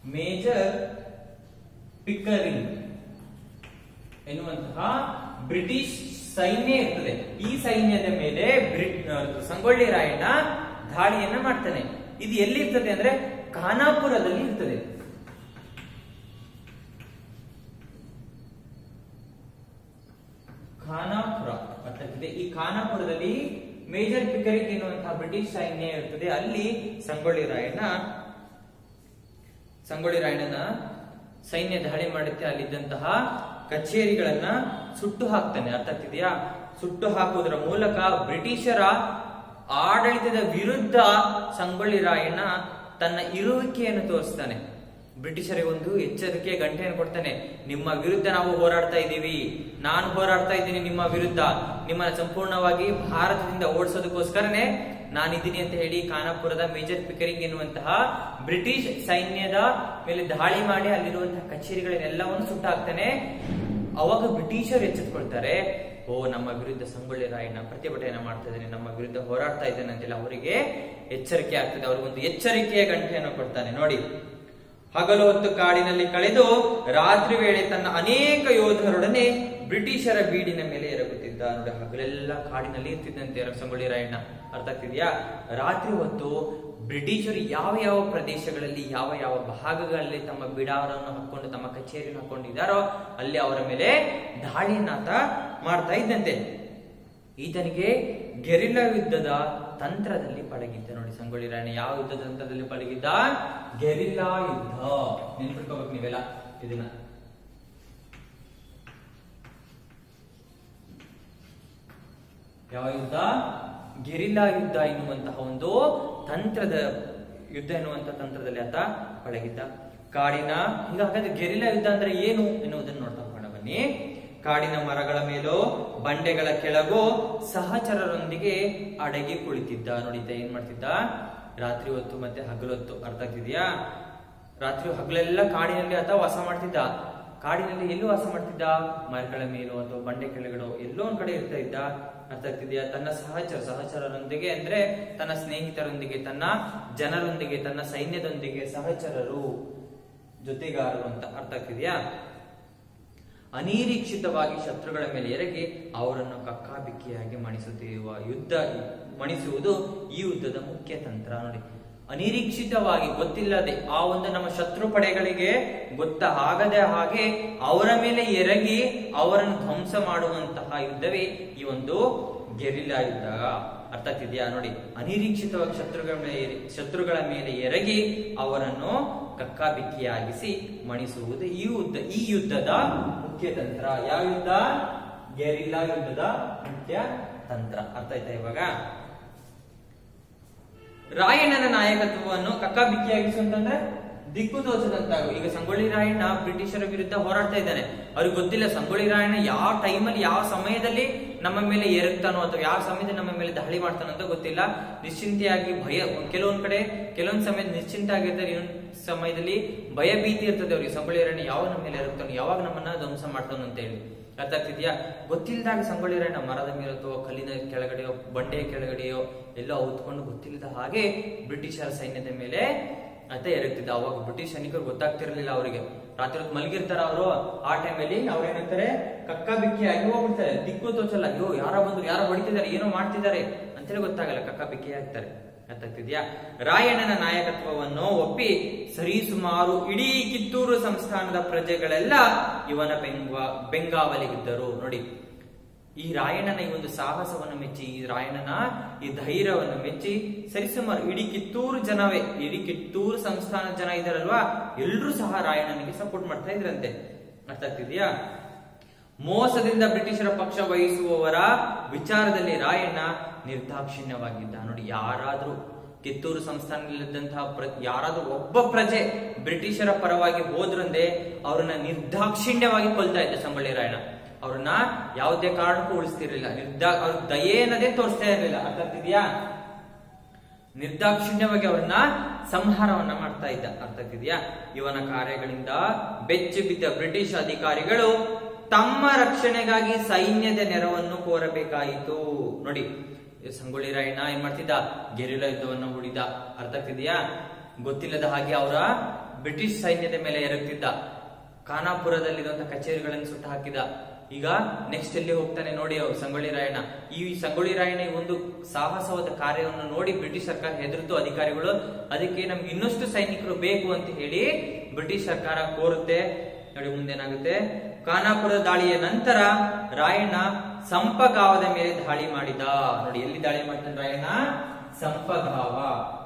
ಮೇಜರ್ ಪಿಕರಿಂಗ್ ಎನ್ನುವಂತಹ ಬ್ರಿಟಿಷ್ ಸೈನ್ಯ ಇರ್ತದೆ ಈ ಸೈನ್ಯದ ಮೇಲೆ ಬ್ರಿಟ್ ಸಂಗೊಳ್ಳಿ ರಾಯಣ್ಣ ದಾಳಿಯನ್ನ ಮಾಡ್ತಾನೆ ಇದು ಎಲ್ಲಿರ್ತದೆ ಅಂದ್ರೆ ಖಾನಾಪುರದಲ್ಲಿ ಇರ್ತದೆ ಖಾನಾಪುರ ಅರ್ಥಾಗ್ತದೆ ಈ ಖಾನಾಪುರದಲ್ಲಿ ಮೇಜರ್ ಪಿಕರಿಂಗ್ ಎನ್ನುವಂತಹ ಬ್ರಿಟಿಷ್ ಸೈನ್ಯ ಇರ್ತದೆ ಅಲ್ಲಿ ಸಂಗೊಳ್ಳಿ ರಾಯಣ್ಣ ಸಂಗೊಳ್ಳಿ ರಾಯಣ್ಣನ ಸೈನ್ಯ ದಾಳಿ ಮಾಡುತ್ತೆ ಅಲ್ಲಿದ್ದಂತಹ ಕಚೇರಿಗಳನ್ನ ಸುಟ್ಟು ಹಾಕ್ತಾನೆ ಅರ್ಥ ಆಗ್ತಿದೆಯಾ ಸುಟ್ಟು ಹಾಕುವುದರ ಮೂಲಕ ಬ್ರಿಟಿಷರ ಆಡಳಿತದ ವಿರುದ್ಧ ಸಂಗೊಳ್ಳಿ ರಾಯಣ್ಣ ತನ್ನ ಇರುವಿಕೆಯನ್ನು ತೋರಿಸ್ತಾನೆ ಬ್ರಿಟಿಷರಿಗೆ ಒಂದು ಎಚ್ಚರಿಕೆ ಗಂಟೆಯನ್ನು ಕೊಡ್ತಾನೆ ನಿಮ್ಮ ವಿರುದ್ಧ ನಾವು ಹೋರಾಡ್ತಾ ಇದ್ದೀವಿ ನಾನು ಹೋರಾಡ್ತಾ ಇದ್ದೀನಿ ನಿಮ್ಮ ವಿರುದ್ಧ ನಿಮ್ಮನ್ನ ಸಂಪೂರ್ಣವಾಗಿ ಭಾರತದಿಂದ ಓಡಿಸೋದಕ್ಕೋಸ್ಕರನೇ ನಾನಿದ್ದೀನಿ ಅಂತ ಹೇಳಿ ಖಾನಾಪುರದ ಮೇಜರ್ ಪಿಕರಿಂಗ್ ಎನ್ನುವಂತಹ ಬ್ರಿಟಿಷ್ ಸೈನ್ಯದ ಮೇಲೆ ದಾಳಿ ಮಾಡಿ ಅಲ್ಲಿರುವಂತಹ ಕಚೇರಿಗಳನ್ನೆಲ್ಲವನ್ನು ಸುಟ್ಟಾಕ್ತಾನೆ ಅವಾಗ ಬ್ರಿಟಿಷರು ಎಚ್ಚೆತ್ಕೊಳ್ತಾರೆ ಓ ನಮ್ಮ ವಿರುದ್ಧ ಸಂಗೊಳ್ಳಿ ರಾಯಣ್ಣ ಪ್ರತಿಭಟನೆ ಮಾಡ್ತಾ ಇದ್ದಾನೆ ನಮ್ಮ ವಿರುದ್ಧ ಹೋರಾಡ್ತಾ ಇದ್ದಾನೆ ಅಂತೇಳಿ ಅವರಿಗೆ ಎಚ್ಚರಿಕೆ ಆಗ್ತದೆ ಅವ್ರಿಗೊಂದು ಎಚ್ಚರಿಕೆಯ ಗಂಟೆಯನ್ನು ಕೊಡ್ತಾನೆ ನೋಡಿ ಹಗಲು ಹೊತ್ತು ಕಾಡಿನಲ್ಲಿ ಕಳೆದು ರಾತ್ರಿ ವೇಳೆ ತನ್ನ ಅನೇಕ ಯೋಧರೊಡನೆ ಬ್ರಿಟಿಷರ ಬೀಡಿನ ಮೇಲೆ ಎರಗುತ್ತಿದ್ದ ನೋಡಿ ಹಗಲೆಲ್ಲ ಕಾಡಿನಲ್ಲಿ ಇರ್ತಿದ್ದಂತೆ ಸಂಗೊಳ್ಳಿ ರಾಯಣ್ಣ ಅರ್ಥ ಆಗ್ತಿದ್ಯಾ ರಾತ್ರಿ ಹೊತ್ತು ಬ್ರಿಟಿಷರು ಯಾವ ಯಾವ ಪ್ರದೇಶಗಳಲ್ಲಿ ಯಾವ ಯಾವ ಭಾಗಗಳಲ್ಲಿ ತಮ್ಮ ಬಿಡಾರವನ್ನು ಹಾಕೊಂಡು ತಮ್ಮ ಕಚೇರಿಯನ್ನು ಹಾಕೊಂಡಿದ್ದಾರೋ ಅಲ್ಲಿ ಅವರ ಮೇಲೆ ದಾಳಿಯನ್ನಾತ ಮಾಡ್ತಾ ಇದ್ದಂತೆ ಈತನಿಗೆ ಗೆರಿಲ್ಲಾ ಯುದ್ಧದ ತಂತ್ರದಲ್ಲಿ ಪಳಗಿದ್ದ ನೋಡಿ ಸಂಗೊಳ್ಳಿ ರಾಯಣ್ಣ ಯಾವ ಯುದ್ಧದ ತಂತ್ರದಲ್ಲಿ ಪಳಗಿದ್ದ ಗೆರಿಲ್ಲಾ ಯುದ್ಧ ನೆನ್ಪಿಟ್ಕೋಬೇಕು ನೀವೆಲ್ಲ ಇದನ್ನ ಯಾವ ಯುದ್ಧ ಗೆರಿಲ್ಲಾ ಯುದ್ಧ ಎನ್ನುವಂತಹ ಒಂದು ತಂತ್ರದ ಯುದ್ಧ ಎನ್ನುವಂತಹ ತಂತ್ರದಲ್ಲಿ ಆತ ಪಳಗಿದ್ದ ಕಾಡಿನ ಈಗ ಹಾಗಾದ್ರೆ ಗೆರಿಲ್ಲಾ ಯುದ್ಧ ಅಂದ್ರೆ ಏನು ಎನ್ನುವುದನ್ನು ನೋಡ್ತಾ ಹೋಗೋಣ ಬನ್ನಿ ಕಾಡಿನ ಮರಗಳ ಮೇಲೋ ಬಂಡೆಗಳ ಕೆಳಗೋ ಸಹಚರರೊಂದಿಗೆ ಅಡಗಿ ಕುಳಿತಿದ್ದ ನೋಡಿದ್ದ ಏನ್ ಮಾಡ್ತಿದ್ದ ರಾತ್ರಿ ಹೊತ್ತು ಮತ್ತೆ ಹಗಲೊತ್ತು ಅರ್ಥ ಆಗ್ತಿದ್ಯಾ ರಾತ್ರಿ ಹಗಲೆಲ್ಲ ಕಾಡಿನಲ್ಲಿ ಆತ ವಾಸ ಮಾಡ್ತಿದ್ದ ಕಾಡಿನಲ್ಲಿ ಎಲ್ಲೂ ವಾಸ ಮಾಡ್ತಿದ್ದ ಮರಗಳ ಮೇಲೋ ಅಥವಾ ಬಂಡೆ ಕೆಳಗಡೋ ಎಲ್ಲೋ ಒಂದ್ ಕಡೆ ಇರ್ತಾ ಇದ್ದ ಅರ್ಥ ಆಗ್ತಿದ್ಯಾ ತನ್ನ ಸಹಚರ ಸಹಚರರೊಂದಿಗೆ ಅಂದ್ರೆ ತನ್ನ ಸ್ನೇಹಿತರೊಂದಿಗೆ ತನ್ನ ಜನರೊಂದಿಗೆ ತನ್ನ ಸೈನ್ಯದೊಂದಿಗೆ ಸಹಚರರು ಜೊತೆಗಾರರು ಅಂತ ಅರ್ಥ ಆಗ್ತಿದ್ಯಾ ಅನಿರೀಕ್ಷಿತವಾಗಿ ಶತ್ರುಗಳ ಮೇಲೆ ಎರಗಿ ಅವರನ್ನು ಕಕ್ಕಾಬಿಕ್ಕಿಯಾಗಿ ಮಣಿಸುತ್ತಿರುವ ಯುದ್ಧ ಮಣಿಸುವುದು ಈ ಯುದ್ಧದ ಮುಖ್ಯ ತಂತ್ರ ನೋಡಿ ಅನಿರೀಕ್ಷಿತವಾಗಿ ಗೊತ್ತಿಲ್ಲದೆ ಆ ಒಂದು ನಮ್ಮ ಶತ್ರು ಪಡೆಗಳಿಗೆ ಗೊತ್ತ ಆಗದೆ ಹಾಗೆ ಅವರ ಮೇಲೆ ಎರಗಿ ಅವರನ್ನು ಧ್ವಂಸ ಮಾಡುವಂತಹ ಯುದ್ಧವೇ ಈ ಒಂದು ಗೆರಿಲ್ಲಾ ಯುದ್ಧ ಅರ್ಥ ಆಗ್ತಿದ್ಯಾ ನೋಡಿ ಅನಿರೀಕ್ಷಿತವಾಗಿ ಶತ್ರುಗಳ ಮೇಲೆ ಶತ್ರುಗಳ ಮೇಲೆ ಎರಗಿ ಅವರನ್ನು ಕಕ್ಕಾಬಿಕ್ಕಿಯಾಗಿಸಿ ಮಣಿಸುವುದು ಈ ಯುದ್ಧ ಈ ಯುದ್ಧದ ಮುಖ್ಯ ತಂತ್ರ ಯಾವ ಯುದ್ಧ ಗೆರಿಲ್ಲಾ ಯುದ್ಧದ ಮುಖ್ಯ ತಂತ್ರ ಅರ್ಥ ಆಯ್ತಾ ಇವಾಗ ರಾಯಣ್ಣನ ನಾಯಕತ್ವವನ್ನು ಕಕ್ಕಾಬಿಕ್ಕಿಯಾಗಿಸುವಂತಂದ್ರೆ ದಿಕ್ಕು ತೋಚದಂತಾಗು ಈಗ ಸಂಗೊಳ್ಳಿ ರಾಯಣ್ಣ ಬ್ರಿಟಿಷರ ವಿರುದ್ಧ ಹೋರಾಡ್ತಾ ಇದ್ದಾನೆ ಅವ್ರಿಗೆ ಗೊತ್ತಿಲ್ಲ ಸಂಗೊಳ್ಳಿ ರಾಯಣ್ಣ ಯಾವ ಟೈಮಲ್ಲಿ ಯಾವ ಸಮಯದಲ್ಲಿ ನಮ್ಮ ಮೇಲೆ ಎರಗ್ತಾನೋ ಅಥವಾ ಯಾವ ಸಮಯದಲ್ಲಿ ನಮ್ಮ ಮೇಲೆ ದಾಳಿ ಮಾಡ್ತಾನೋ ಅಂತ ಗೊತ್ತಿಲ್ಲ ನಿಶ್ಚಿಂತೆಯಾಗಿ ಭಯ ಕೆಲವೊಂದ್ ಕಡೆ ಕೆಲವೊಂದ್ ಸಮಯ ನಿಶ್ಚಿಂತ ಆಗಿರ್ತಾರೆ ಇನ್ನೊಂದ್ ಸಮಯದಲ್ಲಿ ಭಯ ಭೀತಿ ಇರ್ತದೆ ಅವ್ರಿಗೆ ಸಂಗೊಳ್ಳಿ ರಾಯಣ್ಣ ಯಾವಾಗ ನಮ್ಮ ಮೇಲೆ ಎರಗ್ತಾನೋ ಯಾವಾಗ ನಮ್ಮನ್ನ ಧ್ವಂಸ ಮಾಡ್ತಾನೋ ಅಂತ ಹೇಳಿ ಅರ್ಥ ಆಗ್ತಿದ್ಯಾ ಗೊತ್ತಿಲ್ಲದಾಗ ಸಂಗೊಳ್ಳಿ ರಾಯಣ್ಣ ಮರದ ಮೇಲೆ ಅಥವಾ ಕಲ್ಲಿನ ಕೆಳಗಡೆಯೋ ಬಂಡೆಯ ಕೆಳಗಡೆಯೋ ಎಲ್ಲೋ ಹೊತ್ಕೊಂಡು ಗೊತ್ತಿಲ್ಲದ ಹಾಗೆ ಬ್ರಿಟಿಷರ ಸೈನ್ಯದ ಮೇಲೆ ಅತ ಎರಗ್ತಿದ್ದ ಅವಾಗ ಬ್ರಿಟಿಷ್ ಸೈನಿಕರು ಗೊತ್ತಾಗ್ತಿರ್ಲಿಲ್ಲ ಅವರಿಗೆ ರಾತ್ರಿ ಹೊತ್ತು ಮಲಗಿರ್ತಾರ ಅವರು ಆ ಟೈಮಲ್ಲಿ ಅವ್ರು ಏನಂತಾರೆ ಕಕ್ಕ ಬಿಕ್ಕಿ ಆಗಿ ಹೋಗ್ಬಿಡ್ತಾರೆ ದಿಕ್ಕು ತೋಚಲ್ಲ ಅಯ್ಯೋ ಯಾರ ಬಂದ್ರು ಯಾರೋ ಹೊಡಿತಿದ್ದಾರೆ ಏನೋ ಮಾಡ್ತಿದ್ದಾರೆ ಅಂತೇಳಿ ಗೊತ್ತಾಗಲ್ಲ ಕಕ್ಕ ಬಿಕ್ಕಿ ಆಗ್ತಾರೆ ಅರ್ಥಾಗ್ತಿದ್ಯಾ ರಾಯಣ್ಣನ ನಾಯಕತ್ವವನ್ನು ಒಪ್ಪಿ ಸರಿಸುಮಾರು ಇಡೀ ಕಿತ್ತೂರು ಸಂಸ್ಥಾನದ ಪ್ರಜೆಗಳೆಲ್ಲ ಇವನ ಬೆಂಗ ಬೆಂಗಾವಲಿಗಿದ್ದರು ನೋಡಿ ಈ ರಾಯಣ್ಣನ ಈ ಒಂದು ಸಾಹಸವನ್ನು ಮೆಚ್ಚಿ ಈ ರಾಯಣ್ಣನ ಈ ಧೈರ್ಯವನ್ನು ಮೆಚ್ಚಿ ಸರಿಸುಮಾರು ಇಡೀ ಕಿತ್ತೂರು ಜನವೇ ಇಡೀ ಕಿತ್ತೂರು ಸಂಸ್ಥಾನದ ಜನ ಇದಾರಲ್ವಾ ಎಲ್ರೂ ಸಹ ರಾಯಣ್ಣನಿಗೆ ಸಪೋರ್ಟ್ ಮಾಡ್ತಾ ಇದ್ರಂತೆ ಅರ್ಥ ಆಗ್ತಿದ್ಯಾ ಮೋಸದಿಂದ ಬ್ರಿಟಿಷರ ಪಕ್ಷ ವಹಿಸುವವರ ವಿಚಾರದಲ್ಲಿ ರಾಯಣ್ಣ ನಿರ್ದಾಕ್ಷಿಣ್ಯವಾಗಿದ್ದ ನೋಡಿ ಯಾರಾದ್ರೂ ಕಿತ್ತೂರು ಸಂಸ್ಥಾನದಲ್ಲಿದ್ದಂತಹ ಪ್ರ ಯಾರಾದ್ರೂ ಒಬ್ಬ ಪ್ರಜೆ ಬ್ರಿಟಿಷರ ಪರವಾಗಿ ಹೋದ್ರಂದೆ ಅವ್ರನ್ನ ನಿರ್ದಾಕ್ಷಿಣ್ಯವಾಗಿ ಕೊಲ್ತಾ ಇದ್ದ ಸಂಗೊಳ್ಳಿ ರಾಯಣ್ಣ ಅವ್ರನ್ನ ಯಾವುದೇ ಕಾರಣಕ್ಕೂ ಉಳಿಸ್ತಿರ್ಲಿಲ್ಲ ನಿರ್ದಾ ಅವ್ರ ದಯೆ ಅನ್ನೋದೇ ತೋರಿಸ್ತಾ ಇರಲಿಲ್ಲ ಅರ್ಥ ಆಗ್ತಿದ್ಯಾ ನಿರ್ದಾಕ್ಷಿಣ್ಯವಾಗಿ ಅವರನ್ನ ಸಂಹಾರವನ್ನ ಮಾಡ್ತಾ ಇದ್ದ ಅರ್ಥ ಆಗ್ತಿದ್ಯಾ ಇವನ ಕಾರ್ಯಗಳಿಂದ ಬೆಚ್ಚಿ ಬಿದ್ದ ಬ್ರಿಟಿಷ್ ಅಧಿಕಾರಿಗಳು ತಮ್ಮ ರಕ್ಷಣೆಗಾಗಿ ಸೈನ್ಯದ ನೆರವನ್ನು ಕೋರಬೇಕಾಯಿತು ನೋಡಿ ಸಂಗೊಳ್ಳಿ ರಾಯಣ್ಣ ಏನ್ ಮಾಡ್ತಿದ್ದ ಗೆರಿಲ್ಲ ಯುದ್ಧವನ್ನು ಹೂಡಿದ ಅರ್ಥ ಆಗ್ತಿದ್ಯಾ ಗೊತ್ತಿಲ್ಲದ ಹಾಗೆ ಅವರ ಬ್ರಿಟಿಷ್ ಸೈನ್ಯದ ಮೇಲೆ ಎರಗ್ತಿದ್ದ ಖಾನಾಪುರದಲ್ಲಿರುವಂತಹ ಕಚೇರಿಗಳನ್ನು ಸುಟ್ಟು ಹಾಕಿದ ಈಗ ನೆಕ್ಸ್ಟ್ ಎಲ್ಲಿ ಹೋಗ್ತಾನೆ ನೋಡಿ ಅವ್ರು ಸಂಗೊಳ್ಳಿ ರಾಯಣ್ಣ ಈ ಸಂಗೊಳ್ಳಿ ರಾಯಣ್ಣ ಈ ಒಂದು ಸಾಹಸವಾದ ಕಾರ್ಯವನ್ನು ನೋಡಿ ಬ್ರಿಟಿಷ್ ಸರ್ಕಾರ ಹೆದರ್ತು ಅಧಿಕಾರಿಗಳು ಅದಕ್ಕೆ ನಮ್ಗೆ ಇನ್ನಷ್ಟು ಸೈನಿಕರು ಬೇಕು ಅಂತ ಹೇಳಿ ಬ್ರಿಟಿಷ್ ಸರ್ಕಾರ ಕೋರುತ್ತೆ ನೋಡಿ ಮುಂದೇನಾಗುತ್ತೆ ಖಾನಾಪುರ ದಾಳಿಯ ನಂತರ ರಾಯಣ್ಣ ಸಂಪಗಾವದ ಮೇಲೆ ದಾಳಿ ಮಾಡಿದ ನೋಡಿ ಎಲ್ಲಿ ದಾಳಿ ಮಾಡ್ತಾನೆ ರಾಯಣ್ಣ ಸಂಪಗಾವ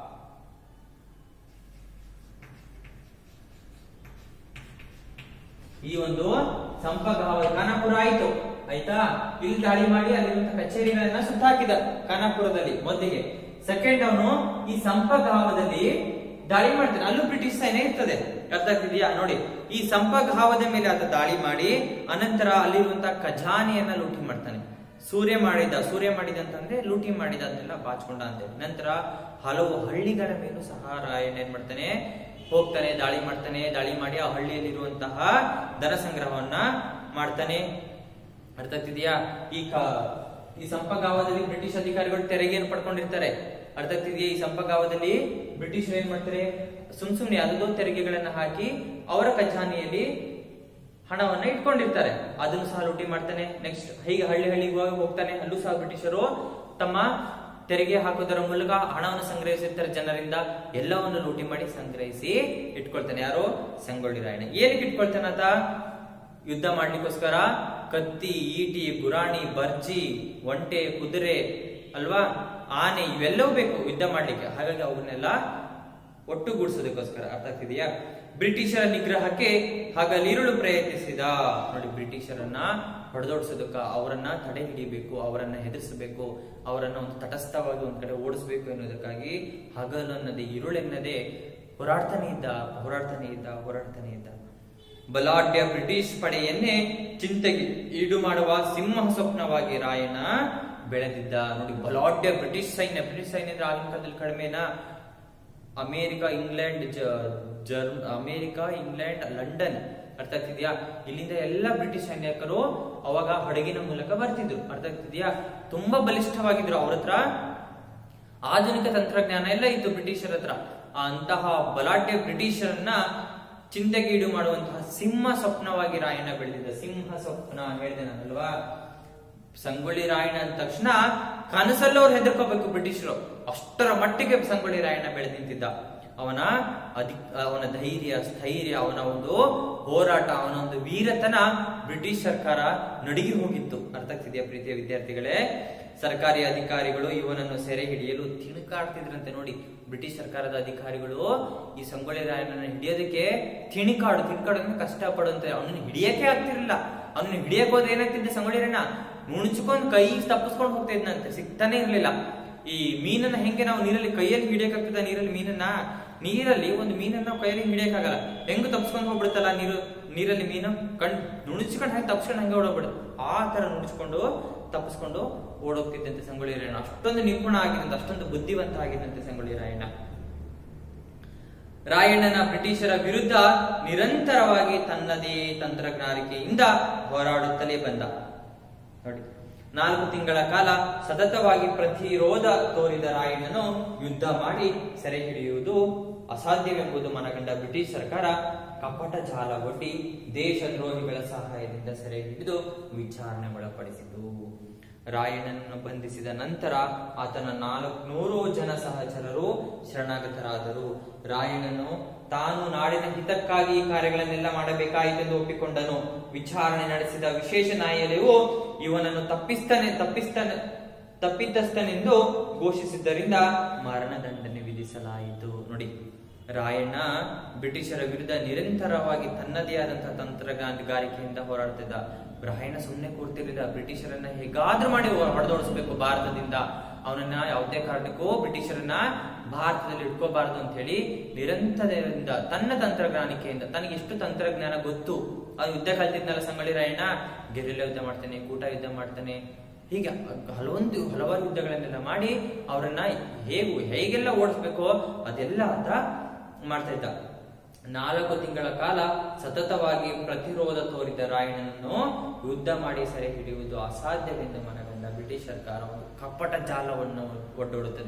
ಈ ಒಂದು ಸಂಪಗಾವ ಖಾನಾಪುರ ಆಯ್ತು ಆಯ್ತಾ ಇಲ್ಲಿ ದಾಳಿ ಮಾಡಿ ಅಲ್ಲಿರುವಂತಹ ಕಚೇರಿಗಳನ್ನ ಸುತ್ತಾಕಿದ ಖಾನಾಪುರದಲ್ಲಿ ಮೊದಲಿಗೆ ಸೆಕೆಂಡ್ ಅವನು ಈ ಸಂಪಗಾವದಲ್ಲಿ ದಾಳಿ ಮಾಡ್ತಾನೆ ಅಲ್ಲೂ ಬ್ರಿಟಿಷ್ ಸೈನ್ಯ ಇರ್ತದೆ ಅರ್ಥ ಆಗ್ತಿದ್ಯಾ ನೋಡಿ ಈ ಸಂಪಗಾವದ ಮೇಲೆ ಆತ ದಾಳಿ ಮಾಡಿ ಅನಂತರ ಅಲ್ಲಿರುವಂತಹ ಖಜಾನೆಯನ್ನ ಲೂಟಿ ಮಾಡ್ತಾನೆ ಸೂರ್ಯ ಮಾಡಿದ ಸೂರ್ಯ ಮಾಡಿದ ಅಂತಂದ್ರೆ ಲೂಟಿ ಮಾಡಿದ ಅಂತೆಲ್ಲ ಬಾಚ್ಕೊಂಡ ಅಂತೇಳಿ ನಂತರ ಹಲವು ಹಳ್ಳಿಗಳ ಮೇಲೂ ಸಹ ರಾಯಣ್ಣ ಏನ್ ಮಾಡ್ತಾನೆ ಹೋಗ್ತಾನೆ ದಾಳಿ ಮಾಡ್ತಾನೆ ದಾಳಿ ಮಾಡಿ ಆ ಹಳ್ಳಿಯಲ್ಲಿರುವಂತಹ ಧನ ಸಂಗ್ರಹವನ್ನ ಮಾಡ್ತಾನೆ ಅರ್ಥ ಆಗ್ತಿದ್ಯಾ ಈ ಕ ಈ ಸಂಪಗಾವದಲ್ಲಿ ಬ್ರಿಟಿಷ್ ಅಧಿಕಾರಿಗಳು ತೆರಿಗೆಯನ್ನು ಪಡ್ಕೊಂಡಿರ್ತಾರೆ ಅರ್ಥ ಆಗ್ತಿದ್ಯಾ ಈ ಸಂಪಗಾವದಲ್ಲಿ ಬ್ರಿಟಿಷರು ಏನ್ ಮಾಡ್ತಾರೆ ಸುಮ್ ಸುಮ್ನೆ ಯಾವುದೋ ತೆರಿಗೆಗಳನ್ನ ಹಾಕಿ ಅವರ ಖಜಾನೆಯಲ್ಲಿ ಹಣವನ್ನ ಇಟ್ಕೊಂಡಿರ್ತಾರೆ ಅದನ್ನು ಸಹ ಲೂಟಿ ಮಾಡ್ತಾನೆ ನೆಕ್ಸ್ಟ್ ಹೀಗೆ ಹಳ್ಳಿ ಹಳ್ಳಿಗೆ ಹೋಗಿ ಹೋಗ್ತಾನೆ ಅಲ್ಲೂ ಸಹ ಬ್ರಿಟಿಷರು ತಮ್ಮ ತೆರಿಗೆ ಹಾಕೋದರ ಮೂಲಕ ಹಣವನ್ನು ಸಂಗ್ರಹಿಸಿರ್ತಾರೆ ಜನರಿಂದ ಎಲ್ಲವನ್ನು ಲೂಟಿ ಮಾಡಿ ಸಂಗ್ರಹಿಸಿ ಇಟ್ಕೊಳ್ತಾನೆ ಯಾರು ಸಂಗೊಳ್ಳಿ ರಾಯಣ್ಣ ಏನಕ್ಕೆ ಇಟ್ಕೊಳ್ತಾನಾತ ಯುದ್ಧ ಮಾಡ್ಲಿಕ್ಕೋಸ್ಕರ ಕತ್ತಿ ಈಟಿ ಗುರಾಣಿ ಬರ್ಜಿ ಒಂಟೆ ಕುದುರೆ ಅಲ್ವಾ ಆನೆ ಇವೆಲ್ಲವೂ ಬೇಕು ಯುದ್ಧ ಮಾಡ್ಲಿಕ್ಕೆ ಹಾಗಾಗಿ ಅವನ್ನೆಲ್ಲ ಒಟ್ಟುಗೂಡಿಸೋದಕ್ಕೋಸ್ಕರ ಅರ್ಥ ಆಗ್ತಿದೆಯಾ ಬ್ರಿಟಿಷರ ನಿಗ್ರಹಕ್ಕೆ ಹಗಲಿರುಳು ಪ್ರಯತ್ನಿಸಿದ ನೋಡಿ ಬ್ರಿಟಿಷರನ್ನ ಹೊಡೆದೋಡಿಸೋದಕ್ಕ ಅವರನ್ನ ತಡೆ ಹಿಡಿಬೇಕು ಅವರನ್ನ ಹೆದರಿಸಬೇಕು ಅವರನ್ನ ಒಂದು ತಟಸ್ಥವಾಗಿ ಒಂದ್ ಕಡೆ ಓಡಿಸ್ಬೇಕು ಎನ್ನುವುದಕ್ಕಾಗಿ ಹಗಲನ್ನದೇ ಇರುಳೆನ್ನದೇ ಹೋರಾಡ್ತಾನೆ ಇದ್ದ ಹೋರಾಡ್ತಾನೆ ಇದ್ದ ಹೋರಾಡ್ತಾನೆ ಇದ್ದ ಬಲಾಢ್ಯ ಬ್ರಿಟಿಷ್ ಪಡೆಯನ್ನೇ ಚಿಂತೆಗೆ ಈಡು ಮಾಡುವ ಸಿಂಹ ಸ್ವಪ್ನವಾಗಿ ರಾಯಣ್ಣ ಬೆಳೆದಿದ್ದ ನೋಡಿ ಬಲಾಢ್ಯ ಬ್ರಿಟಿಷ್ ಸೈನ್ಯ ಬ್ರಿಟಿಷ್ ಸೈನ್ಯ ಅಂದ್ರೆ ಆಗಿನ ಕಾಲದಲ್ಲಿ ಕಡಿಮೆನಾ ಅಮೇರಿಕ ಇಂಗ್ಲೆಂಡ್ ಜರ್ಮ ಅಮೇರಿಕ ಇಂಗ್ಲೆಂಡ್ ಲಂಡನ್ ಅರ್ಥ ಆಗ್ತಿದ್ಯಾ ಇಲ್ಲಿಂದ ಎಲ್ಲ ಬ್ರಿಟಿಷ್ ಸೈನಿಕರು ಅವಾಗ ಹಡಗಿನ ಮೂಲಕ ಬರ್ತಿದ್ರು ಅರ್ಥ ಆಗ್ತಿದ್ಯಾ ತುಂಬಾ ಬಲಿಷ್ಠವಾಗಿದ್ರು ಅವ್ರ ಹತ್ರ ಆಧುನಿಕ ತಂತ್ರಜ್ಞಾನ ಎಲ್ಲ ಇತ್ತು ಬ್ರಿಟಿಷರ ಹತ್ರ ಆ ಅಂತಹ ಬಲಾಢ್ಯ ಬ್ರಿಟಿಷರನ್ನ ಚಿಂತೆಗೀಡು ಮಾಡುವಂತಹ ಸಿಂಹ ಸ್ವಪ್ನವಾಗಿ ರಾಯಣ್ಣ ಬೆಳೆದಿದ್ದ ಸಿಂಹ ಸ್ವಪ್ನ ಹೇಳಿದೆ ನಾನಲ್ವಾ ಸಂಗೊಳ್ಳಿ ರಾಯಣ್ಣ ಅಂದ ತಕ್ಷಣ ಕನಸಲ್ಲೂ ಅವ್ರು ಹೆದರ್ಕೋಬೇಕು ಬ್ರಿಟಿಷರು ಅಷ್ಟರ ಮಟ್ಟಿಗೆ ಸಂಗೊಳ್ಳಿ ರಾಯಣ್ಣ ಬೆಳೆದು ನಿಂತಿದ್ದ ಅವನ ಅಧಿ ಅವನ ಧೈರ್ಯ ಸ್ಥೈರ್ಯ ಅವನ ಒಂದು ಹೋರಾಟ ಅವನ ಒಂದು ವೀರತನ ಬ್ರಿಟಿಷ್ ಸರ್ಕಾರ ನಡುಗಿ ಹೋಗಿತ್ತು ಅರ್ಥ ಆಗ್ತಿದೆಯಾ ಪ್ರೀತಿಯ ವಿದ್ಯಾರ್ಥಿಗಳೇ ಸರ್ಕಾರಿ ಅಧಿಕಾರಿಗಳು ಇವನನ್ನು ಸೆರೆ ಹಿಡಿಯಲು ತಿಣುಕಾಡ್ತಿದ್ರಂತೆ ನೋಡಿ ಬ್ರಿಟಿಷ್ ಸರ್ಕಾರದ ಅಧಿಕಾರಿಗಳು ಈ ಸಂಗೊಳ್ಳಿ ರಾಯಣ್ಣನ ಹಿಡಿಯೋದಕ್ಕೆ ತಿಣಿಕಾಡು ತಿಣಿಕಾಡೋದಕ್ಕೆ ಕಷ್ಟ ಪಡುವಂತೆ ಅವನನ್ನು ಹಿಡಿಯಕ್ಕೆ ಆಗ್ತಿರ್ಲಿಲ್ಲ ಅವನನ್ನು ಹಿಡಿಯಕ್ ಹೋದ್ರೆ ಏನಾಗ್ತಿದ್ದೆ ಸಂಗೊಳ್ಳಿ ರಾಯಣ್ಣ ನುಣುಚ್ಕೊಂಡು ಕೈ ತಪ್ಪಿಸ್ಕೊಂಡು ಹೋಗ್ತಾ ಇದ್ನಂತೆ ಸಿಗ್ತಾನೆ ಇರ್ಲಿಲ್ಲ ಈ ಮೀನನ್ನ ಹೆಂಗೆ ನಾವು ನೀರಲ್ಲಿ ಕೈಯಲ್ಲಿ ಹಿಡಿಯಕ್ಕಾಗ್ತದ ನೀರಲ್ಲಿ ಮೀನನ್ನ ನೀರಲ್ಲಿ ಒಂದು ಮೀನನ್ನ ನಾವು ಕೈಯಲ್ಲಿ ಹಿಡಿಯಕ್ಕಾಗಲ್ಲ ಹೆಂಗ್ ತಪ್ಸ್ಕೊಂಡು ಹೋಗ್ಬಿಡುತ್ತಲ್ಲ ನೀರು ನೀರಲ್ಲಿ ಮೀನು ಕಣ್ ನುಣುಚ್ಕೊಂಡು ಹಾಗೆ ತಪ್ಸ್ಕೊಂಡು ಹಂಗೆ ಓಡೋಗ್ಬಿಡು ಆ ತರ ನುಣುಚ್ಕೊಂಡು ತಪ್ಪಿಸ್ಕೊಂಡು ಓಡೋಗ್ತಿದ್ದಂತೆ ಸಂಗೊಳ್ಳಿ ರಾಯಣ್ಣ ಅಷ್ಟೊಂದು ನಿಪುಣ ಆಗಿದಂತೆ ಅಷ್ಟೊಂದು ಬುದ್ಧಿವಂತ ಆಗಿದ್ದಂತೆ ಸಂಗೊಳ್ಳಿ ರಾಯಣ್ಣ ರಾಯಣ್ಣನ ಬ್ರಿಟಿಷರ ವಿರುದ್ಧ ನಿರಂತರವಾಗಿ ತನ್ನದೇ ತಂತ್ರಜ್ಞಾನಿಕೆಯಿಂದ ಹೋರಾಡುತ್ತಲೇ ಬಂದ ನೋಡಿ ನಾಲ್ಕು ತಿಂಗಳ ಕಾಲ ಸತತವಾಗಿ ಪ್ರತಿರೋಧ ತೋರಿದ ರಾಯಣ್ಣನು ಯುದ್ಧ ಮಾಡಿ ಸೆರೆ ಹಿಡಿಯುವುದು ಅಸಾಧ್ಯವೆಂಬುದು ಮನಗಂಡ ಬ್ರಿಟಿಷ್ ಸರ್ಕಾರ ಕಪಟ ಜಾಲ ಒಡ್ಡಿ ದೇಶದ್ರೋಹಿಗಳ ಸಹಾಯದಿಂದ ಸೆರೆ ಹಿಡಿದು ವಿಚಾರಣೆಗೊಳಪಡಿಸಿತು ರಾಯಣ್ಣನನ್ನು ಬಂಧಿಸಿದ ನಂತರ ಆತನ ನಾಲ್ಕುನೂರು ಜನ ಸಹಚರರು ಶರಣಾಗತರಾದರು ರಾಯಣ್ಣನು ತಾನು ನಾಡಿನ ಹಿತಕ್ಕಾಗಿ ಈ ಕಾರ್ಯಗಳನ್ನೆಲ್ಲ ಮಾಡಬೇಕಾಯಿತೆಂದು ಒಪ್ಪಿಕೊಂಡನು ವಿಚಾರಣೆ ನಡೆಸಿದ ವಿಶೇಷ ನ್ಯಾಯಾಲಯವು ಇವನನ್ನು ತಪ್ಪಿಸ್ತಾನೆ ತಪ್ಪಿಸ್ತಾನೆ ತಪ್ಪಿತಸ್ಥನೆಂದು ಘೋಷಿಸಿದ್ದರಿಂದ ಮರಣದಂಡನೆ ವಿಧಿಸಲಾಯಿತು ನೋಡಿ ರಾಯಣ್ಣ ಬ್ರಿಟಿಷರ ವಿರುದ್ಧ ನಿರಂತರವಾಗಿ ತನ್ನದೇ ಆದಂತಹ ತಂತ್ರಗಾರಿಕೆಯಿಂದ ಹೋರಾಡ್ತಿದ್ದ ರಾಯಣ್ಣ ಸುಮ್ಮನೆ ಕೂರ್ತಿರ್ಲಿಲ್ಲ ಬ್ರಿಟಿಷರನ್ನ ಹೇಗಾದ್ರೂ ಮಾಡಿ ಹೊಡೆದೋಡಿಸ್ಬೇಕು ಭಾರತದಿಂದ ಅವನನ್ನ ಯಾವುದೇ ಕಾರಣಕ್ಕೂ ಬ್ರಿಟಿಷರನ್ನ ಭಾರತದಲ್ಲಿ ಇಟ್ಕೋಬಾರದು ಅಂತ ಹೇಳಿ ನಿರಂತರದಿಂದ ತನ್ನ ತಂತ್ರಜ್ಞಾನಿಕೆಯಿಂದ ತನಗೆ ಎಷ್ಟು ತಂತ್ರಜ್ಞಾನ ಗೊತ್ತು ಅದು ಯುದ್ಧ ಕಲ್ತಿದ್ನಲ್ಲ ಸಂಗೊಳ್ಳಿ ರಾಯಣ್ಣ ಗೆರಿಲ್ಲ ಯುದ್ಧ ಮಾಡ್ತಾನೆ ಕೂಟ ಯುದ್ಧ ಮಾಡ್ತಾನೆ ಹೀಗೆ ಹಲವೊಂದು ಹಲವಾರು ಯುದ್ಧಗಳನ್ನೆಲ್ಲ ಮಾಡಿ ಅವರನ್ನ ಹೇಗೂ ಹೇಗೆಲ್ಲ ಓಡಿಸ್ಬೇಕೋ ಅದೆಲ್ಲ ಆತ ಮಾಡ್ತಾ ಇದ್ದ ನಾಲ್ಕು ತಿಂಗಳ ಕಾಲ ಸತತವಾಗಿ ಪ್ರತಿರೋಧ ತೋರಿದ ರಾಯಣ್ಣನನ್ನು ಯುದ್ಧ ಮಾಡಿ ಸೆರೆ ಹಿಡಿಯುವುದು ಅಸಾಧ್ಯವೆಂದು ಮನಗಂಡ ಬ್ರಿಟಿಷ್ ಸರ್ಕಾರ ಒಂದು ಕಪಟ ಜಾಲವನ್ನು ಒಡ್ಡೋಡುತ್ತದೆ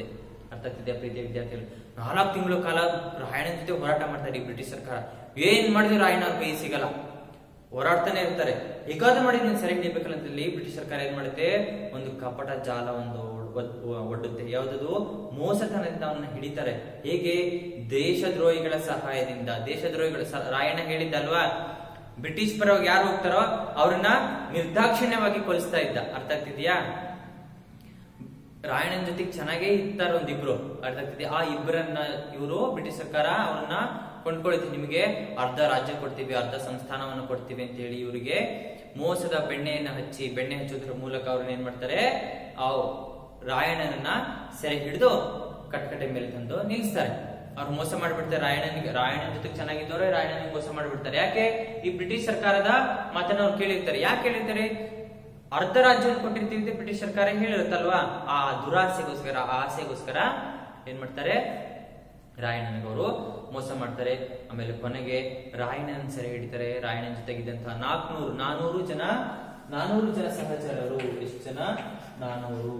ಅರ್ಥ ಆಗ್ತಿದೆ ಪ್ರೀತಿಯ ವಿದ್ಯಾರ್ಥಿಗಳು ನಾಲ್ಕು ತಿಂಗಳ ಕಾಲ ರಾಯಣ್ಣನ ಜೊತೆ ಹೋರಾಟ ಮಾಡ್ತಾರೆ ಈ ಬ್ರಿಟಿಷ್ ಸರ್ಕಾರ ಏನ್ ಮಾಡಿದ್ರು ರಾಯಣ್ಣ ಅವ್ರ ಕೈ ಸಿಗಲ್ಲ ಹೋರಾಡ್ತಾನೆ ಇರ್ತಾರೆ ಹೇಗಾದ್ರೂ ಮಾಡಿ ನೀನು ಸರಿಯಾಗಿ ನಿಲ್ಬೇಕಲ್ಲ ಅಂತೇಳಿ ಬ್ರಿಟಿಷ್ ಸರ್ಕಾರ ಏನ್ ಮಾಡುತ್ತೆ ಒಂದು ಕಪಟ ಜಾಲ ಒಂದು ಒಡ್- ಒಡ್ಡುತ್ತೆ ಯಾವ್ದದು ಮೋಸತನದಿಂದ ಅವನ್ನ ಹಿಡಿತಾರೆ ಹೇಗೆ ದೇಶದ್ರೋಹಿಗಳ ಸಹಾಯದಿಂದ ದೇಶದ್ರೋಹಿಗಳ ಸ- ರಾಯಣ್ಣ ಹೇಳಿದ್ದಲ್ವಾ ಬ್ರಿಟಿಷ್ ಪರವಾಗಿ ಯಾರು ಹೋಗ್ತಾರೋ ಅವ್ರನ್ನ ನಿರ್ದಾಕ್ಷಿಣ್ಯವಾಗಿ ಕೊಲಿಸ್ತಾ ಇದ್ದ ಅರ್ಥ ಆಗ್ತಿದ್ಯಾ ರಾಯಣ್ಣನ ಜೊತೆಗೆ ಚೆನ್ನಾಗೇ ಇರ್ತಾರೆ ಒಂದಿಬ್ರು ಅರ್ಥ ಆಗ್ತಿದೆ ಆ ಇಬ್ಬರನ್ನ ಇವರು ಬ್ರಿಟಿಷ್ ಸರ್ಕಾರ ಅವ್ರನ್ನ ಕೊಂಡ್ಕೊಳ್ತೀವಿ ನಿಮಗೆ ಅರ್ಧ ರಾಜ್ಯ ಕೊಡ್ತೀವಿ ಅರ್ಧ ಸಂಸ್ಥಾನವನ್ನು ಕೊಡ್ತೀವಿ ಅಂತ ಹೇಳಿ ಇವರಿಗೆ ಮೋಸದ ಬೆಣ್ಣೆಯನ್ನ ಹಚ್ಚಿ ಬೆಣ್ಣೆ ಹಚ್ಚೋದ್ರ ಮೂಲಕ ಅವ್ರನ್ನ ಏನ್ ಮಾಡ್ತಾರೆ ಆ ರಾಯಣ್ಣನನ್ನ ಸೆರೆ ಹಿಡಿದು ಕಟ್ಕಟೆ ಮೇಲೆ ತಂದು ನಿಲ್ಲಿಸ್ತಾರೆ ಅವ್ರು ಮೋಸ ಮಾಡ್ಬಿಡ್ತಾರೆ ರಾಯಣ್ಣನಿಗೆ ರಾಯಣ್ಣನ ಜೊತೆ ಚೆನ್ನಾಗಿದ್ದವ್ರೆ ರಾಯಣ್ಣನಿಗೆ ಮೋಸ ಮಾಡ್ಬಿಡ್ತಾರೆ ಯಾಕೆ ಈ ಬ್ರಿಟಿಷ್ ಸರ್ಕಾರದ ಮಾತನ್ನ ಅವ್ರು ಕೇಳಿರ್ತಾರೆ ಯಾಕೆ ಕೇಳಿರ್ತಾರೆ ಅರ್ಧ ರಾಜ್ಯವನ್ನು ಕೊಟ್ಟಿರ್ತೀವಿ ಅಂತ ಬ್ರಿಟಿಷ್ ಸರ್ಕಾರ ಹೇಳಿರುತ್ತಲ್ವಾ ಆ ದುರಾಸೆಗೋಸ್ಕರ ಆ ಆಸೆಗೋಸ್ಕರ ಏನ್ ಮಾಡ್ತಾರೆ ರಾಯಣ್ಣನಿಗೆ ಅವರು ಮೋಸ ಮಾಡ್ತಾರೆ ಆಮೇಲೆ ಕೊನೆಗೆ ರಾಯಣ್ಣನ ಸೆರೆ ಹಿಡಿತಾರೆ ರಾಯಣ್ಣನ ಜೊತೆಗಿದ್ದಂತಹ ನಾಲ್ಕನೂರು ನಾನೂರು ಜನ ನಾನೂರು ಜನ ಸಹಚರರು ಎಷ್ಟು ಜನ ನಾನೂರು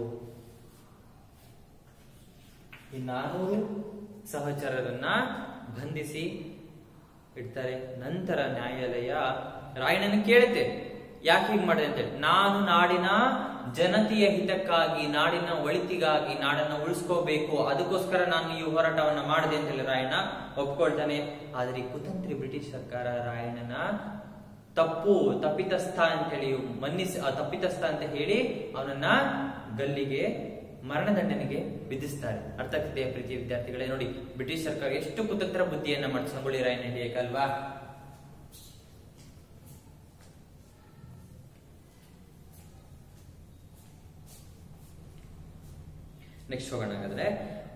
ಈ ನಾನೂರು ಸಹಚರರನ್ನ ಬಂಧಿಸಿ ಇಡ್ತಾರೆ ನಂತರ ನ್ಯಾಯಾಲಯ ರಾಯಣ್ಣನ ಕೇಳುತ್ತೆ ಯಾಕೆ ಹೀಗೆ ಮಾಡಿದೆ ಅಂತೇಳಿ ನಾನು ನಾಡಿನ ಜನತೆಯ ಹಿತಕ್ಕಾಗಿ ನಾಡಿನ ಒಳಿತಿಗಾಗಿ ನಾಡನ್ನ ಉಳಿಸ್ಕೋಬೇಕು ಅದಕ್ಕೋಸ್ಕರ ನಾನು ಈ ಹೋರಾಟವನ್ನ ಮಾಡಿದೆ ಅಂತೇಳಿ ರಾಯಣ್ಣ ಒಪ್ಕೊಳ್ತಾನೆ ಆದ್ರೆ ಈ ಕುತಂತ್ರಿ ಬ್ರಿಟಿಷ್ ಸರ್ಕಾರ ರಾಯಣ್ಣನ ತಪ್ಪು ತಪ್ಪಿತಸ್ಥ ಅಂತ ಹೇಳಿ ಮನ್ನಿಸಿ ಆ ತಪ್ಪಿತಸ್ಥ ಅಂತ ಹೇಳಿ ಅವನನ್ನ ಗಲ್ಲಿಗೆ ಮರಣದಂಡನೆಗೆ ವಿಧಿಸ್ತಾರೆ ಅರ್ಥ ಆಗ್ತಿದೆ ಪ್ರೀತಿ ವಿದ್ಯಾರ್ಥಿಗಳೇ ನೋಡಿ ಬ್ರಿಟಿಷ್ ಸರ್ಕಾರ ಎಷ್ಟು ಕುತಂತ್ರ ಬುದ್ಧಿಯನ್ನ ಮಾಡಿಸ್ಕೊಳ್ಳಿ ರಾಯಣ್ಣ ಹಿಡಿಯಕ್ಕಲ್ವಾ ನೆಕ್ಸ್ಟ್ ಹೋಗೋಣ ಹಾಗಾದ್ರೆ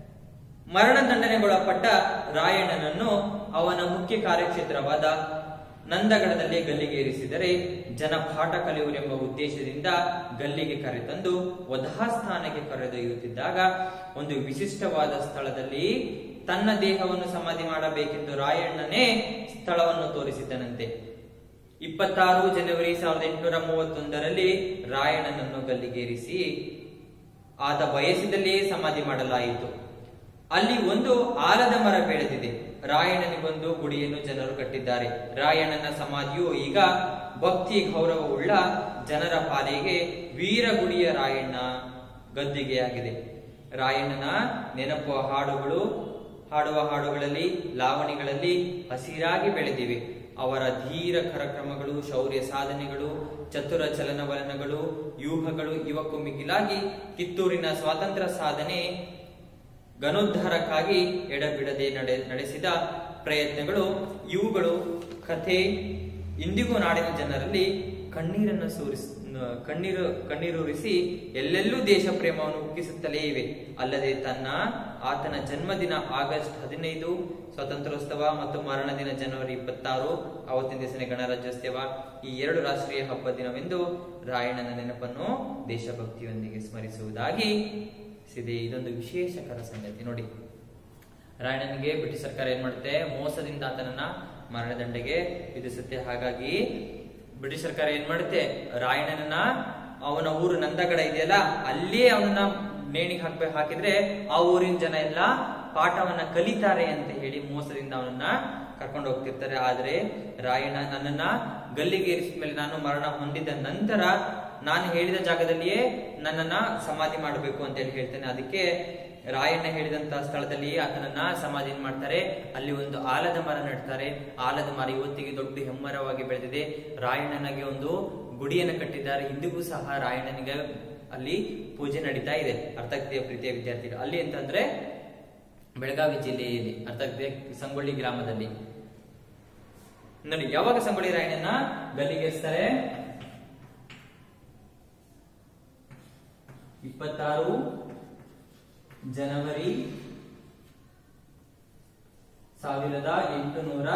ಮರಣದಂಡನೆಗೊಳಪಟ್ಟ ರಾಯಣ್ಣನನ್ನು ಅವನ ಮುಖ್ಯ ಕಾರ್ಯಕ್ಷೇತ್ರವಾದ ನಂದಗಡದಲ್ಲಿ ಗಲ್ಲಿಗೆ ಇರಿಸಿದರೆ ಜನ ಪಾಠ ಕಲಿಯುವರೆಂಬ ಉದ್ದೇಶದಿಂದ ಗಲ್ಲಿಗೆ ಕರೆತಂದು ವಧಾಸ್ಥಾನಕ್ಕೆ ಕರೆದೊಯ್ಯುತ್ತಿದ್ದಾಗ ಒಂದು ವಿಶಿಷ್ಟವಾದ ಸ್ಥಳದಲ್ಲಿ ತನ್ನ ದೇಹವನ್ನು ಸಮಾಧಿ ಮಾಡಬೇಕೆಂದು ರಾಯಣ್ಣನೇ ಸ್ಥಳವನ್ನು ತೋರಿಸಿದ್ದನಂತೆ ಇಪ್ಪತ್ತಾರು ಜನವರಿ ಸಾವಿರದ ಎಂಟುನೂರ ಮೂವತ್ತೊಂದರಲ್ಲಿ ರಾಯಣ್ಣನನ್ನು ಗಲ್ಲಿಗೇರಿಸಿ ಆತ ಬಯಸಿದಲ್ಲಿಯೇ ಸಮಾಧಿ ಮಾಡಲಾಯಿತು ಅಲ್ಲಿ ಒಂದು ಆಲದ ಮರ ಬೆಳೆದಿದೆ ರಾಯಣ್ಣನಿಗೊಂದು ಗುಡಿಯನ್ನು ಜನರು ಕಟ್ಟಿದ್ದಾರೆ ರಾಯಣ್ಣನ ಸಮಾಧಿಯು ಈಗ ಭಕ್ತಿ ಗೌರವವುಳ್ಳ ಜನರ ಪಾಲಿಗೆ ವೀರಗುಡಿಯ ರಾಯಣ್ಣ ಗದ್ದಿಗೆಯಾಗಿದೆ ರಾಯಣ್ಣನ ನೆನಪು ಹಾಡುಗಳು ಹಾಡುವ ಹಾಡುಗಳಲ್ಲಿ ಲಾವಣಿಗಳಲ್ಲಿ ಹಸಿರಾಗಿ ಬೆಳೆದಿವೆ ಅವರ ಧೀರ ಕಾರ್ಯಕ್ರಮಗಳು ಶೌರ್ಯ ಸಾಧನೆಗಳು ಚತುರ ಚಲನವಲನಗಳು ವ್ಯೂಹಗಳು ಇವಕ್ಕೂ ಮಿಗಿಲಾಗಿ ಕಿತ್ತೂರಿನ ಸ್ವಾತಂತ್ರ್ಯ ಸಾಧನೆ ಘನೋದ್ಧಾರಕ್ಕಾಗಿ ಎಡಬಿಡದೆ ನಡೆ ನಡೆಸಿದ ಪ್ರಯತ್ನಗಳು ಇವುಗಳು ಕಥೆ ಇಂದಿಗೂ ನಾಡಿನ ಜನರಲ್ಲಿ ಕಣ್ಣೀರನ್ನು ಸೂರಿಸ್ ನ- ಕಣ್ಣೀರು ಕಣ್ಣೀರೂರಿಸಿ ಎಲ್ಲೆಲ್ಲೂ ದೇಶ ಪ್ರೇಮವನ್ನು ಉಕ್ಕಿಸುತ್ತಲೇ ಇವೆ ಅಲ್ಲದೆ ತನ್ನ ಆತನ ಜನ್ಮದಿನ ಆಗಸ್ಟ್ ಹದಿನೈದು ಸ್ವಾತಂತ್ರ್ಯೋತ್ಸವ ಮತ್ತು ಮರಣ ದಿನ ಜನವರಿ ಇಪ್ಪತ್ತಾರು ಅವತ್ತಿನ ದಿವಸನೇ ಗಣರಾಜ್ಯೋತ್ಸವ ಈ ಎರಡು ರಾಷ್ಟ್ರೀಯ ಹಬ್ಬ ದಿನವೆಂದು ರಾಯಣ್ಣನ ನೆನಪನ್ನು ದೇಶಭಕ್ತಿಯೊಂದಿಗೆ ಸ್ಮರಿಸುವುದಾಗಿ ಸಿದೆ ಇದೊಂದು ವಿಶೇಷಕರ ಸಂಗತಿ ನೋಡಿ ರಾಯಣ್ಣನಿಗೆ ಬ್ರಿಟಿಷ್ ಸರ್ಕಾರ ಏನ್ ಮಾಡುತ್ತೆ ಮೋಸದಿಂದ ಆತನನ್ನ ಮರಣದಂಡೆಗೆ ವಿಧಿಸುತ್ತೆ ಹಾಗಾಗಿ ಬ್ರಿಟಿಷ್ ಸರ್ಕಾರ ಏನ್ ಮಾಡುತ್ತೆ ರಾಯಣ್ಣನನ್ನ ಅವನ ಊರು ನಂದಗಡ ಇದೆಯಲ್ಲ ಅಲ್ಲಿಯೇ ಅವನನ್ನ ನೇಣಿಗೆ ಹಾಕ್ಬೇಕು ಹಾಕಿದ್ರೆ ಆ ಊರಿನ ಜನ ಎಲ್ಲ ಪಾಠವನ್ನ ಕಲಿತಾರೆ ಅಂತ ಹೇಳಿ ಮೋಸದಿಂದ ಅವನನ್ನ ಕರ್ಕೊಂಡು ಹೋಗ್ತಿರ್ತಾರೆ ಆದ್ರೆ ರಾಯಣ್ಣ ನನ್ನನ್ನ ಗಲ್ಲಿಗೆ ಏರಿಸಿದ ಮೇಲೆ ನಾನು ಮರಣ ಹೊಂದಿದ ನಂತರ ನಾನು ಹೇಳಿದ ಜಾಗದಲ್ಲಿಯೇ ನನ್ನನ್ನ ಸಮಾಧಿ ಮಾಡಬೇಕು ಅಂತ ಹೇಳಿ ಹೇಳ್ತೇನೆ ಅದಕ್ಕೆ ರಾಯಣ್ಣ ಹೇಳಿದಂತಹ ಸ್ಥಳದಲ್ಲಿ ಆತನನ್ನ ಸಮಾಧಿ ಮಾಡ್ತಾರೆ ಅಲ್ಲಿ ಒಂದು ಆಲದ ಮರ ನೆಡ್ತಾರೆ ಆಲದ ಮರ ಇವತ್ತಿಗೆ ದೊಡ್ಡ ಹೆಮ್ಮರವಾಗಿ ಬೆಳೆದಿದೆ ರಾಯಣ್ಣನಿಗೆ ಒಂದು ಗುಡಿಯನ್ನು ಕಟ್ಟಿದ್ದಾರೆ ಇಂದಿಗೂ ಸಹ ರಾಯಣ್ಣನಿಗೆ ಅಲ್ಲಿ ಪೂಜೆ ನಡೀತಾ ಇದೆ ಅರ್ಥ ಆಗ್ತಿದೆ ಪ್ರೀತಿಯ ವಿದ್ಯಾರ್ಥಿಗಳು ಅಲ್ಲಿ ಅಂತಂದ್ರೆ ಬೆಳಗಾವಿ ಜಿಲ್ಲೆಯಲ್ಲಿ ಅರ್ಥ ಆಗ್ತಿದೆ ಸಂಗೊಳ್ಳಿ ಗ್ರಾಮದಲ್ಲಿ ನೋಡಿ ಯಾವಾಗ ಸಂಗೊಳ್ಳಿ ರಾಯಣ್ಣನ ಗಲ್ಲಿಗೇರಿಸ್ತಾರೆ ಇಪ್ಪತ್ತಾರು ಜನವರಿ ಸಾವಿರದ ಎಂಟುನೂರ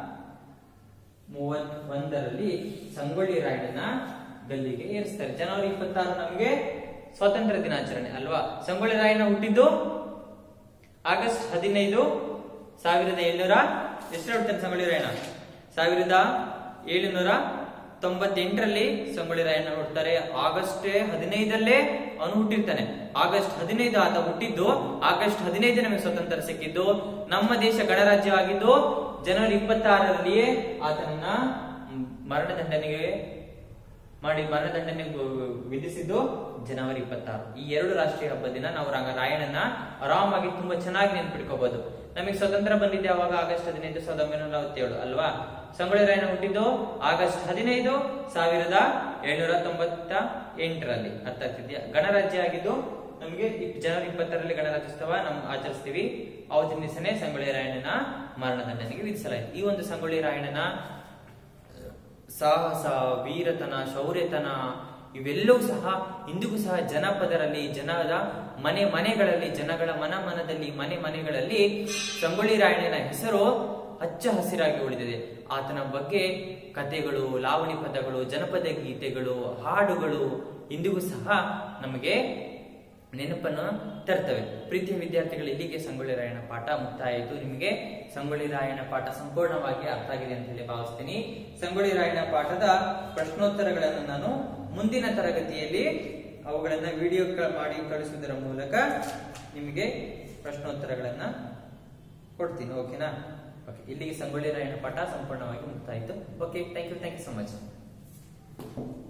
ಮೂವತ್ ಒಂದರಲ್ಲಿ ಸಂಗೊಳ್ಳಿ ರಾಯಣ್ಣನ ಗಲ್ಲಿಗೆ ಏರಿಸ್ತಾರೆ ಜನವರಿ ಇಪ್ಪತ್ತಾರು ನಮಗೆ ಸ್ವಾತಂತ್ರ್ಯ ದಿನಾಚರಣೆ ಅಲ್ವಾ ಸಂಗೊಳ್ಳಿ ರಾಯಣ್ಣ ಹುಟ್ಟಿದ್ದು ಆಗಸ್ಟ್ ಹದಿನೈದು ಸಾವಿರದ ಏಳ್ನೂರ ಎಷ್ಟು ಹುಡ್ತಾನೆ ಸಂಗೊಳ್ಳಿ ರಾಯಣ್ಣ ಸಾವಿರದ ಏಳುನೂರ ತೊಂಬತ್ತೆಂಟರಲ್ಲಿ ಸಂಗೊಳ್ಳಿ ರಾಯಣ್ಣ ಹುಡ್ತಾರೆ ಆಗಸ್ಟ್ ಹದಿನೈದಲ್ಲೇ ಅವನು ಹುಟ್ಟಿರ್ತಾನೆ ಆಗಸ್ಟ್ ಹದಿನೈದು ಆತ ಹುಟ್ಟಿದ್ದು ಆಗಸ್ಟ್ ಹದಿನೈದು ನಮಗೆ ಸ್ವತಂತ್ರ ಸಿಕ್ಕಿದ್ದು ನಮ್ಮ ದೇಶ ಗಣರಾಜ್ಯ ಆಗಿದ್ದು ಜನವರಿ ಇಪ್ಪತ್ತಾರರಲ್ಲಿಯೇ ಆತನನ್ನ ಮ್, ಮರಣದಂಡನೆಗೆ ಮಾಡಿ ಮರಣದಂಡನೆ ಗು- ವಿಧಿಸಿದ್ದು ಜನವರಿ ಇಪ್ಪತ್ತಾರು ಈ ಎರಡು ರಾಷ್ಟ್ರೀಯ ಹಬ್ಬದ ದಿನ ನಾವು ರಂಗ ರಾಯಣ್ಣನ ಆರಾಮಾಗಿ ತುಂಬಾ ಚೆನ್ನಾಗಿ ನೆನ್ಪಿಟ್ಕೋಬಹುದು ನಮಗೆ ಸ್ವತಂತ್ರ ಬಂದಿದ್ದೆ ಅವಾಗ ಆಗಸ್ಟ್ ಹದಿನೈದು ಸಾವಿರದ ಒಂಬೈನೂರ ನಲವತ್ತೇಳು ಅಲ್ವಾ ಸಂಗೊಳ್ಳಿ ರಾಯಣ್ಣ ಹುಟ್ಟಿದ್ದು ಆಗಸ್ಟ್ ಹದಿನೈದು ಸಾವಿರದ ಏಳ್ನೂರ ತೊಂಬತ್ತ ಎಂಟರಲ್ಲಿ ಅರ್ಥ ಆಗ್ತಿದ್ಯಾ ಗಣರಾಜ್ಯ ಆಗಿದ್ದು ನಮಗೆ ಇಪ್- ಜನವರಿ ಇಪ್ಪತ್ತರಲ್ಲಿ ಗಣರಾಜ್ಯೋತ್ಸವ ನಾವು ಆಚರಿಸ್ತೀವಿ ಅವತ್ತಿನ ದಿವಸನೇ ಸಂಗೊಳ್ಳಿ ರಾಯಣ್ಣನ ಮರಣದಂಡನೆಗೆ ವಿಧಿಸಲಾಯಿತು ಈ ಒಂದು ಸಂಗೊಳ್ಳಿ ರಾಯಣ್ಣನ ಸಾಹಸ ವೀರತನ ಶೌರ್ಯತನ ಇವೆಲ್ಲವೂ ಸಹ ಇಂದಿಗೂ ಸಹ ಜನಪದರಲ್ಲಿ ಜನದ ಮನೆ ಮನೆಗಳಲ್ಲಿ ಜನಗಳ ಮನ ಮನದಲ್ಲಿ ಮನೆ ಮನೆಗಳಲ್ಲಿ ಸಂಗೊಳ್ಳಿ ರಾಯಣ್ಣನ ಹೆಸರು ಹಚ್ಚ ಹಸಿರಾಗಿ ಉಳಿದಿದೆ ಆತನ ಬಗ್ಗೆ ಕಥೆಗಳು ಲಾವಣಿ ಪದಗಳು ಜನಪದ ಗೀತೆಗಳು ಹಾಡುಗಳು ಇಂದಿಗೂ ಸಹ ನಮಗೆ ನೆನಪನ್ನು ತರ್ತವೆ ಪ್ರೀತಿಯ ವಿದ್ಯಾರ್ಥಿಗಳು ಇಲ್ಲಿಗೆ ಸಂಗೊಳ್ಳಿ ರಾಯಣ್ಣ ಪಾಠ ಮುಕ್ತಾಯ ಆಯಿತು ನಿಮಗೆ ಸಂಗೊಳ್ಳಿ ರಾಯಣ್ಣ ಪಾಠ ಸಂಪೂರ್ಣವಾಗಿ ಅರ್ಥ ಆಗಿದೆ ಅಂತ ಹೇಳಿ ಭಾವಿಸ್ತೀನಿ ಸಂಗೊಳ್ಳಿ ರಾಯಣ್ಣ ಪಾಠದ ಪ್ರಶ್ನೋತ್ತರಗಳನ್ನು ನಾನು ಮುಂದಿನ ತರಗತಿಯಲ್ಲಿ ಅವುಗಳನ್ನ ವಿಡಿಯೋ ಮಾಡಿ ಕಳಿಸುವುದರ ಮೂಲಕ ನಿಮಗೆ ಪ್ರಶ್ನೋತ್ತರಗಳನ್ನ ಕೊಡ್ತೀನಿ ಓಕೆನಾ ಓಕೆ ಇಲ್ಲಿಗೆ ಸಂಗೊಳ್ಳಿ ರಾಯಣ್ಣ ಪಾಠ ಸಂಪೂರ್ಣವಾಗಿ ಮುಕ್ತಾಯಿತು okay thank you thank you so much